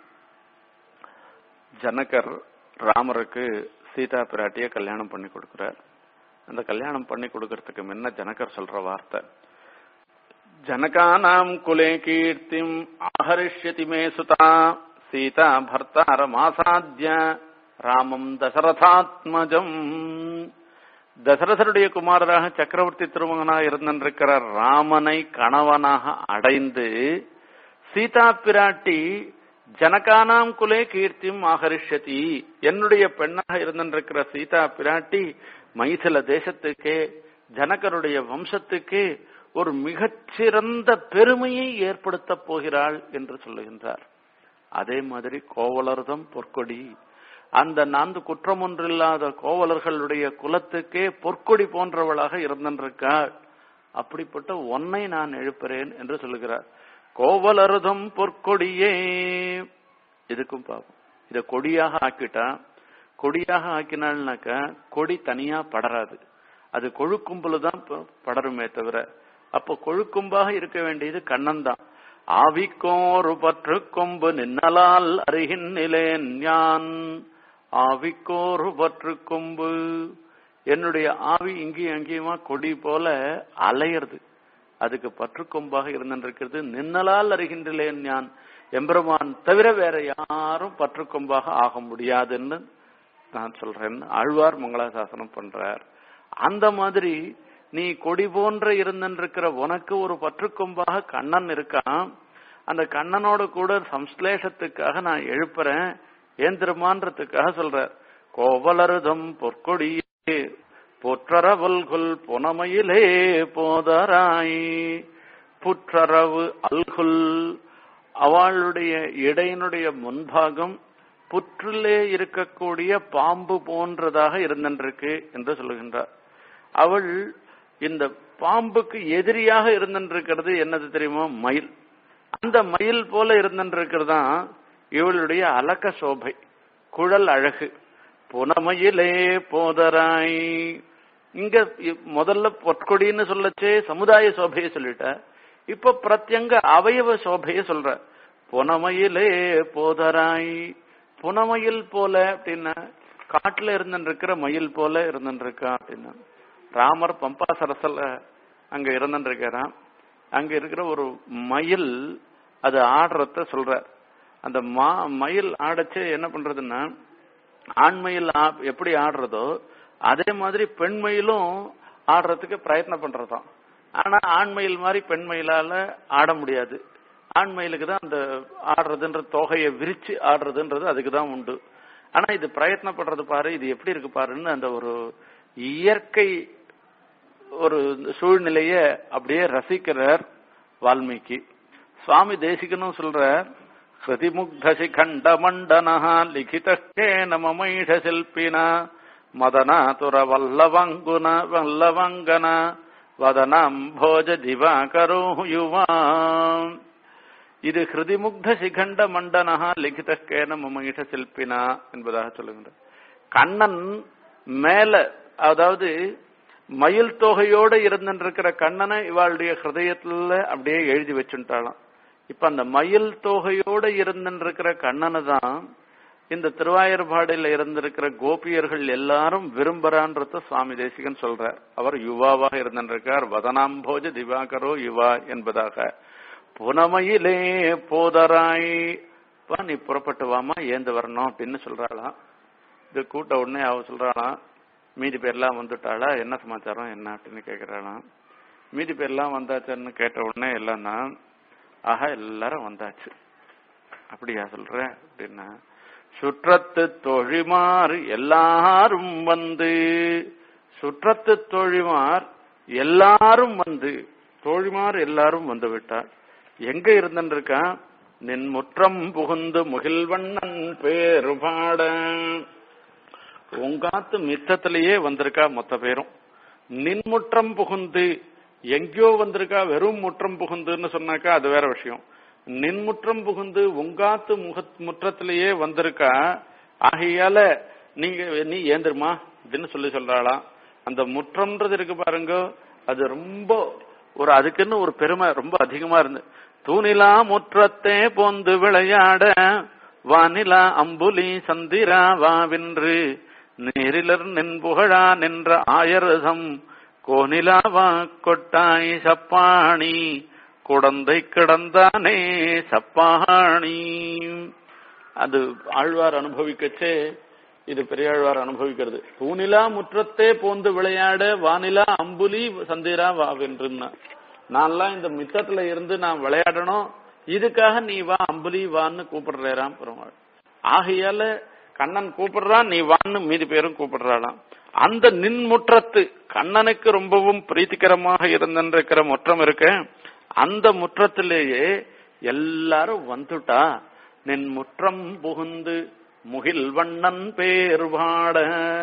ஜனகர் ராமருக்கு சீதா பிராட்டிய கல்யாணம் பண்ணி கொடுக்கிறார் அந்த கல்யாணம் பண்ணி கொடுக்கறதுக்கு முன்ன ஜனகர் சொல்ற வார்த்தை ஜனகானாம் குலே கீர்த்திம் ஆஹரிஷ்யதி மே சுதா சீதா பர்த்தாரமாசாத்திய ராமம் தசரதாத்மஜம் தசரதருடைய குமாரராக சக்கரவர்த்தி திருமகனாக இருந்திருக்கிற ராமனை கணவனாக அடைந்து சீதா பிராட்டி ஜனகானாம் குலே கீர்த்தியும் ஆகரிஷதி என்னுடைய பெண்ணாக இருந்திருக்கிற சீதா பிராட்டி மைசில தேசத்துக்கே ஜனகருடைய வம்சத்துக்கே ஒரு மிகச்சிறந்த பெருமையை ஏற்படுத்த போகிறாள் என்று சொல்லுகின்றார் அதே மாதிரி கோவலர்தம் பொற்கொடி அந்த நான்கு குற்றம் ஒன்றில்லாத கோவலர்களுடைய குலத்துக்கே பொற்கொடி போன்றவளாக இருந்திருக்காள் அப்படிப்பட்ட ஒன்னை நான் எழுப்புறேன் என்று சொல்லுகிறார் கோவலருதம் பொற்கொடியே இதுக்கும் பாப்போம் இத கொடியாக ஆக்கிட்டா கொடியாக ஆக்கினாள்னாக்கா கொடி தனியா படராது அது கொழுக்கும்புல தான் படருமே தவிர அப்போ கொழுக்கும்பாக இருக்க வேண்டியது கண்ணன் தான் ஆவிக்கோரு பற்று கொம்பு நின்னலால் அருகின்னிலேன் ஞான் ஆவிக்கோரு பற்று கொம்பு என்னுடைய ஆவி இங்கேயும் அங்கேயுமா கொடி போல அலையிறது அதுக்கு பற்று கொம்பாக இருந்திருக்கிறது நின்னலால் அறிகின்றேன் ஞான் எம்பெருமான் தவிர வேற யாரும் பற்று கொம்பாக ஆக முடியாதுன்னு நான் சொல்றேன் ஆழ்வார் மங்களாசாசனம் பண்றார் அந்த மாதிரி நீ கொடி போன்ற இருந்திருக்கிற உனக்கு ஒரு பற்றுக்கொம்பாக கண்ணன் இருக்கான் அந்த கண்ணனோட கூட சம்ஸ்லேஷத்துக்காக நான் எழுப்புறேன் ஏந்திரமான்றதுக்காக சொல்ற கோவலருதம் பொற்கொடியே பொற்றரவல்குல் புனமையிலே போதராய் புற்றரவு அல்குல் அவளுடைய இடையினுடைய முன்பாகம் புற்றிலே இருக்கக்கூடிய பாம்பு போன்றதாக இருந்திருக்கு என்று சொல்லுகின்றார் அவள் இந்த பாம்புக்கு எதிரியாக இருந்திருக்கிறது என்னது தெரியுமா மயில் அந்த மயில் போல இருந்திருக்கிறதான் இவளுடைய அலக்க சோபை குழல் அழகு புனமயிலே போதராய் இங்க முதல்ல பொற்கொடின்னு சொல்லச்சே சமுதாய சோபையை சொல்லிட்ட இப்ப பிரத்யங்க அவயவ சோபைய சொல்ற புனமயிலே போதராய் புனமயில் போல அப்படின்னா காட்டுல இருந்துருக்கிற மயில் போல இருந்துருக்கா அப்படின்னா ராமர் பம்பா சரசல அங்க இருந்துருக்காராம் அங்க இருக்கிற ஒரு மயில் அது ஆடுறத சொல்ற அந்த மா மயில் ஆடச்சு என்ன பண்றதுன்னா ஆண்மயில் எப்படி ஆடுறதோ அதே மாதிரி பெண்மயிலும் ஆடுறதுக்கு பிரயத்னம் பண்றதாம் ஆனா ஆண்மயில் மாதிரி பெண்மயிலால ஆட முடியாது ஆண்மயிலுக்கு தான் அந்த ஆடுறதுன்ற தொகையை விரிச்சு ஆடுறதுன்றது அதுக்கு தான் உண்டு ஆனா இது பிரயத்னப்படுறது பாரு இது எப்படி இருக்கு பாருன்னு அந்த ஒரு இயற்கை ஒரு சூழ்நிலைய அப்படியே ரசிக்கிறார் வால்மீகி சுவாமி தேசிகனும் சொல்றார் ஹிருதிமுக்த சிகண்ட மண்டனா லிகிதேன மமைஷ சில்பினா மதனாதுர வல்லவங்குன வல்லவங்கன வதனம் போஜ திவாகரோ யுவா இது ஹிருதிமுக்த சிகண்ட மண்டனஹா லிகிதேன மமைஷ சில்பினா என்பதாக சொல்லுகின்றார் கண்ணன் மேல அதாவது மயில் தொகையோட இருந்துருக்கிற கண்ணனை இவாளுடைய ஹிருதயத்துல அப்படியே எழுதி வச்சுட்டாளாம் இப்ப அந்த மயில் தொகையோட இருந்துருக்கிற கண்ணனை தான் இந்த திருவாயூர்பாடியில இருந்திருக்கிற கோபியர்கள் எல்லாரும் விரும்புறான்றத சுவாமி தேசிகன் சொல்றார் அவர் யுவாவாக இருந்திருக்கார் வதனாம்போஜ திவாகரோ யுவா என்பதாக புனமையிலே போதராய் பா நீ புறப்பட்டு வாமா ஏந்து வரணும் அப்படின்னு சொல்றாளாம் இது கூட்ட உடனே அவ சொல்றாளாம் மீதி பேர்லாம் வந்துட்டாளா என்ன சமாச்சாரம் என்ன அப்படின்னு கேக்குறாளாம் மீதி பேர்லாம் வந்தாச்சுன்னு கேட்ட உடனே எல்லாம் தான் ஆஹா எல்லாரும் வந்தாச்சு அப்படியா சொல்ற அப்படின்னா சுற்றத்து தொழிமார் எல்லாரும் வந்து சுற்றத்து தொழிமார் எல்லாரும் வந்து தோழிமார் எல்லாரும் வந்து விட்டார் எங்க இருந்திருக்கான் நின் முற்றம் புகுந்து முகில்வண்ணன் பேரு பாட உங்காத்து மித்தத்திலேயே வந்திருக்கா மொத்த பேரும் நின்முற்றம் புகுந்து எங்கேயோ வந்திருக்கா வெறும் முற்றம் புகுந்துன்னு சொன்னாக்கா அது வேற விஷயம் நின்முற்றம் புகுந்து உங்காத்து முக முற்றத்திலேயே வந்திருக்கா ஆகையால நீங்க நீ ஏந்திருமா அப்படின்னு சொல்லி சொல்றாளாம் அந்த முற்றம்ன்றது இருக்கு பாருங்க அது ரொம்ப ஒரு அதுக்குன்னு ஒரு பெருமை ரொம்ப அதிகமா இருந்து தூணிலா முற்றத்தே போந்து விளையாட வானிலா அம்புலி சந்திரா வாவென்று நேரிலர் நின் புகழா நின்ற ஆயரசம் கோனிலாவா கொட்டாய் சப்பாணி குடந்தை கிடந்தானே சப்பாணி அது ஆழ்வார் அனுபவிக்கச்சே இது பெரியாழ்வார் அனுபவிக்கிறது தூணிலா முற்றத்தே போந்து விளையாட வானிலா அம்புலி சந்திரா வாவென்றுன்னா நான்லாம் இந்த மித்தத்துல இருந்து நான் விளையாடணும் இதுக்காக நீ வா அம்புலி வான்னு கூப்பிடுறாராம் பெருமாள் ஆகையால கண்ணன் கூப்பிடுறான் நீ வான்னு மீதி பேரும் கூப்பிடுறாளாம் அந்த நின் முற்றத்து கண்ணனுக்கு ரொம்பவும் பிரீத்திகரமாக இருந்திருக்கிற முற்றம் இருக்க அந்த முற்றத்திலேயே எல்லாரும் வந்துட்டா நின் முற்றம் புகுந்து முகில் வண்ணன் பேர் பாட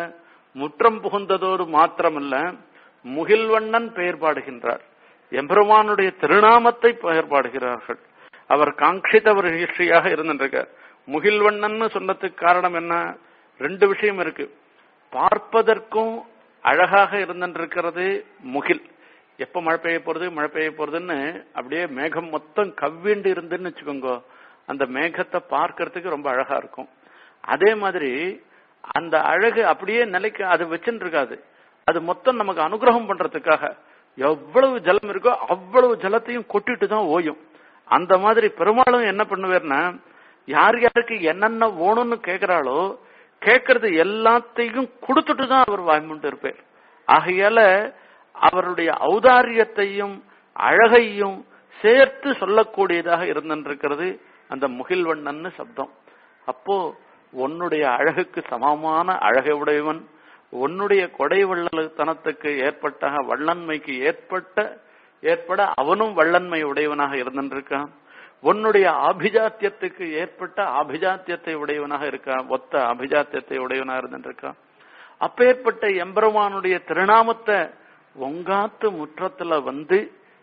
முற்றம் புகுந்ததோடு மாத்திரமல்ல முகில் வண்ணன் பெயர் பாடுகின்றார் எம்பெருமானுடைய திருநாமத்தை பெயர் பாடுகிறார்கள் அவர் காங்கிதவர் ரிஷியாக இருந்திருக்கார் முகில்வண்ணன் சொன்னதுக்கு காரணம் என்ன ரெண்டு விஷயம் இருக்கு பார்ப்பதற்கும் அழகாக இருந்திருக்கிறது முகில் எப்ப மழை பெய்ய போறது மழை பெய்ய போறதுன்னு அப்படியே மேகம் மொத்தம் கவ்விண்டு இருந்துன்னு வச்சுக்கோங்க அந்த மேகத்தை பார்க்கறதுக்கு ரொம்ப அழகா இருக்கும் அதே மாதிரி அந்த அழகு அப்படியே நிலைக்கு அது வச்சுட்டு இருக்காது அது மொத்தம் நமக்கு அனுகிரகம் பண்றதுக்காக எவ்வளவு ஜலம் இருக்கோ அவ்வளவு ஜலத்தையும் கொட்டிட்டு தான் ஓயும் அந்த மாதிரி பெருமாளும் என்ன பண்ணுவார்னா யார் யாருக்கு என்னென்ன வேணும்னு கேக்குறாளோ கேட்கறது எல்லாத்தையும் கொடுத்துட்டு தான் அவர் வாய்மூண்டு இருப்பார் ஆகையால அவருடைய ஔதாரியத்தையும் அழகையும் சேர்த்து சொல்லக்கூடியதாக இருந்திருக்கிறது அந்த முகில்வண்ணன்னு சப்தம் அப்போ உன்னுடைய அழகுக்கு சமமான அழகை உடையவன் உன்னுடைய கொடை வள்ளத்தனத்துக்கு ஏற்பட்ட வள்ளன்மைக்கு ஏற்பட்ட ஏற்பட அவனும் வள்ளன்மை உடையவனாக இருந்திருக்கான் உன்னுடைய அபிஜாத்தியத்துக்கு ஏற்பட்ட அபிஜாத்தியத்தை உடையவனாக இருக்கான் ஒத்த அபிஜாத்தியத்தை உடையவனாக இருந்திருக்கான் அப்பேற்பட்ட எம்பெருமானுடைய திருநாமத்தை ஒங்காத்து முற்றத்துல வந்து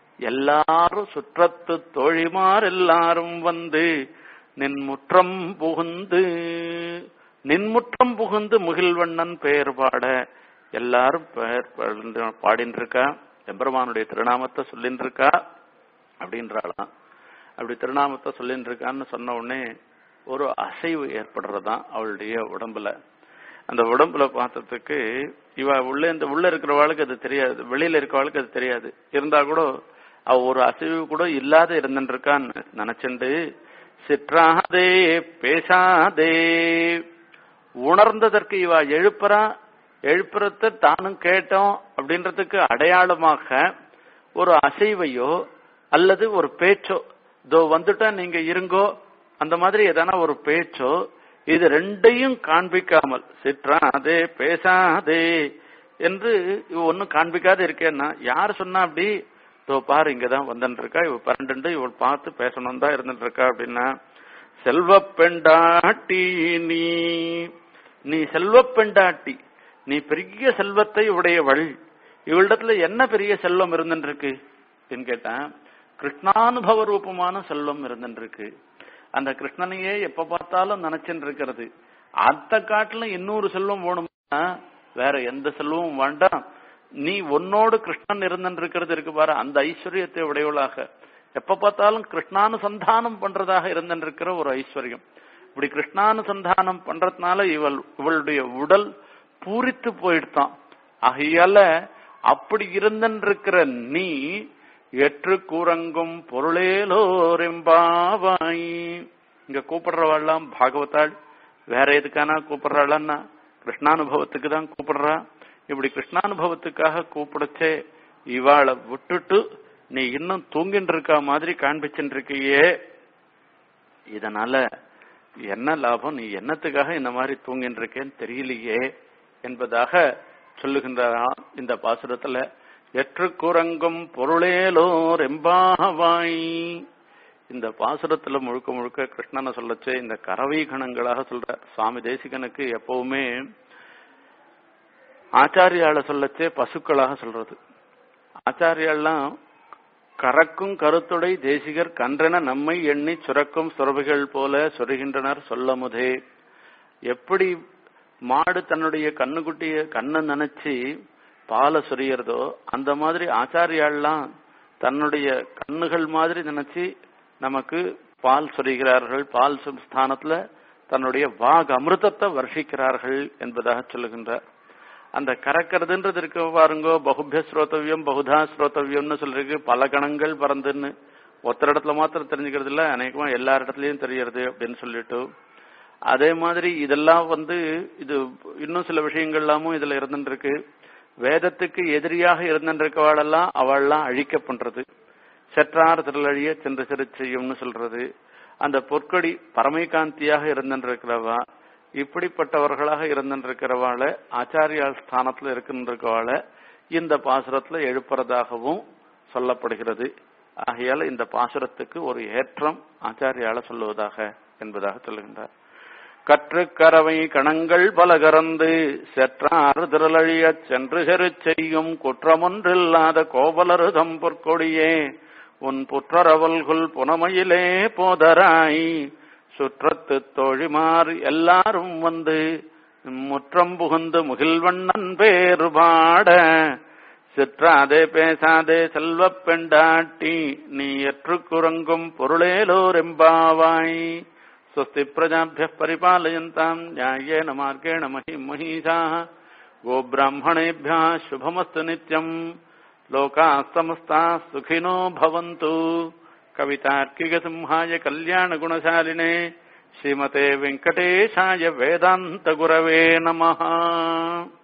எல்லாரும் சுற்றத்து தோழிமார் எல்லாரும் வந்து நின் முற்றம் புகுந்து நின்முற்றம் புகுந்து முகில்வண்ணன் பெயர் பாட எல்லாரும் பெயர் பாடின்னு இருக்கா எம்பெருமானுடைய திருநாமத்தை சொல்லின்னு இருக்கா அப்படின்றாளாம் அப்படி திருநாமத்தை சொல்லின்னு இருக்கான்னு சொன்ன உடனே ஒரு அசைவு ஏற்படுறதுதான் அவளுடைய உடம்புல அந்த உடம்புல பார்த்ததுக்கு இவ உள்ள இந்த உள்ள இருக்கிறவாளுக்கு அது தெரியாது வெளியில இருக்கிறவாளுக்கு அது தெரியாது இருந்தா கூட அவ ஒரு அசைவு கூட இல்லாத இருந்துருக்கான்னு நினைச்சுண்டு சிற்றாதே பேசாதே உணர்ந்ததற்கு இவ எழுப்புறா எழுப்புறத தானும் கேட்டோம் அப்படின்றதுக்கு அடையாளமாக ஒரு அசைவையோ அல்லது ஒரு பேச்சோ இதோ வந்துட்டா நீங்க இருங்கோ அந்த மாதிரி எதனா ஒரு பேச்சோ இது ரெண்டையும் காண்பிக்காமல் சிற்றாதே பேசாதே என்று இவ ஒன்னும் காண்பிக்காத இருக்கேன்னா யார் சொன்னா அப்படி தோ பாரு இங்கதான் வந்துட்டு இருக்கா இவ பன்னெண்டு இவள் பார்த்து பேசணும் தான் இருந்துட்டு இருக்கா அப்படின்னா செல்வ பெண்டாட்டி நீ நீ செல்வ பெண்டாட்டி நீ பெரிய செல்வத்தை உடையவள் இவளிடத்துல என்ன பெரிய செல்வம் இருந்துட்டு இருக்கு அப்படின்னு கேட்டேன் கிருஷ்ணானுபவ ரூபமான செல்வம் இருந்துட்டு இருக்கு அந்த கிருஷ்ணனையே எப்ப பார்த்தாலும் நினைச்சுட்டு இருக்கிறது அந்த காட்டுல இன்னொரு செல்வம் வேணும்னா வேற எந்த செல்வமும் வேண்டாம் நீ உன்னோடு கிருஷ்ணன் இருந்துட்டு இருக்கிறது இருக்கு பாரு அந்த ஐஸ்வர்யத்தை உடையவளாக எப்ப பார்த்தாலும் கிருஷ்ணானுசந்தானம் பண்றதாக இருந்துட்டு இருக்கிற ஒரு ஐஸ்வர்யம் இப்படி கிருஷ்ணானுசந்தானம் பண்றதுனால இவள் இவளுடைய உடல் பூரித்து போயிடுதான் ஆகையால அப்படி இருந்திருக்கிற நீ எற்று கூறங்கும் பொருளேலோரெம்பாவாய் இங்க கூப்பிடுறவாள்லாம் பாகவதாள் வேற எதுக்கானா கூப்பிடுறாள்னா கிருஷ்ணானுபவத்துக்கு தான் கூப்பிடுறா இப்படி கிருஷ்ணானுபவத்துக்காக கூப்பிடச்சே இவாளை விட்டுட்டு நீ இன்னும் தூங்கிட்டு இருக்கா மாதிரி காண்பிச்சுட்டு இருக்கியே இதனால என்ன லாபம் நீ என்னத்துக்காக இந்த மாதிரி தூங்கிட்டு இருக்கேன்னு தெரியலையே என்பதாக சொல்லுகின்றாராம் இந்த பாசுரத்துல எற்று குரங்கும் பொருளேலோர் எம்பாவாய் இந்த பாசுரத்துல முழுக்க முழுக்க கிருஷ்ணனை சொல்லச்சே இந்த கறவை கணங்களாக சொல்ற சுவாமி தேசிகனுக்கு எப்பவுமே ஆச்சாரியால சொல்லச்சே பசுக்களாக சொல்றது ஆச்சாரியாலாம் கறக்கும் கருத்துடை தேசிகர் கன்றென நம்மை எண்ணி சுரக்கும் சுரபிகள் போல சொருகின்றனர் சொல்லமுதே எப்படி மாடு தன்னுடைய கண்ணுக்குட்டிய கண்ணை நினைச்சு பாலை சொரியறதோ அந்த மாதிரி ஆச்சாரியாள்லாம் தன்னுடைய கண்ணுகள் மாதிரி நினைச்சு நமக்கு பால் சொரிகிறார்கள் பால் ஸ்தானத்துல தன்னுடைய வாக் அமிர்தத்தை வர்ஷிக்கிறார்கள் என்பதாக சொல்லுகின்றார் அந்த கறக்கிறதுன்றது இருக்க பாருங்கோ பகுபிய ஸ்ரோதவியம் பகுதா ஸ்ரோதவியம்னு சொல்லிருக்கு பல கணங்கள் பறந்துன்னு ஒருத்தர் இடத்துல மாத்திரம் தெரிஞ்சுக்கிறது இல்ல அநேகமா எல்லா இடத்துலயும் தெரியறது அப்படின்னு சொல்லிட்டு அதே மாதிரி இதெல்லாம் வந்து இது இன்னும் சில விஷயங்கள்லாமும் இதுல இருந்துட்டு இருக்கு வேதத்துக்கு எதிரியாக இருந்திருக்கவாளெல்லாம் அவள்லாம் அழிக்க பண்றது செற்றார் திருளழிய சென்று சிறு செய்யும்னு சொல்றது அந்த பொற்கொடி பரமைகாந்தியாக இருந்திருக்கிறவா இப்படிப்பட்டவர்களாக இருந்திருக்கிறவாள ஆச்சாரியால் ஸ்தானத்துல இருக்கின்றவாள இந்த பாசுரத்துல எழுப்புறதாகவும் சொல்லப்படுகிறது ஆகையால இந்த பாசுரத்துக்கு ஒரு ஏற்றம் ஆச்சாரியால சொல்லுவதாக என்பதாக சொல்லுகின்றார் கற்று கறவை கணங்கள் பல கறந்து செற்றார் திரளழியச் சென்று செரு செய்யும் குற்றமொன்றில்லாத கோவலருதம் பொற்கொடியே உன் புற்றரவல்குள் புனமையிலே போதராய் சுற்றத்து தோழிமார் எல்லாரும் வந்து முற்றம் புகுந்து முகில்வண்ணன் பேரு பாட சிற்றாதே பேசாதே செல்வப் பெண்டாட்டி நீ எற்று குரங்கும் பொருளேலோர் எம்பாவாய் स्वस्ति प्रजाभ्यः परिपालयन्ताम् न्याय्येन मार्गेण महिम् महिषाः गोब्राह्मणेभ्यः शुभमस्तु नित्यम् लोकाः समस्ताः सुखिनो भवन्तु कवितार्किकसिंहाय कल्याणगुणशालिने श्रीमते वेङ्कटेशाय वेदान्तगुरवे नमः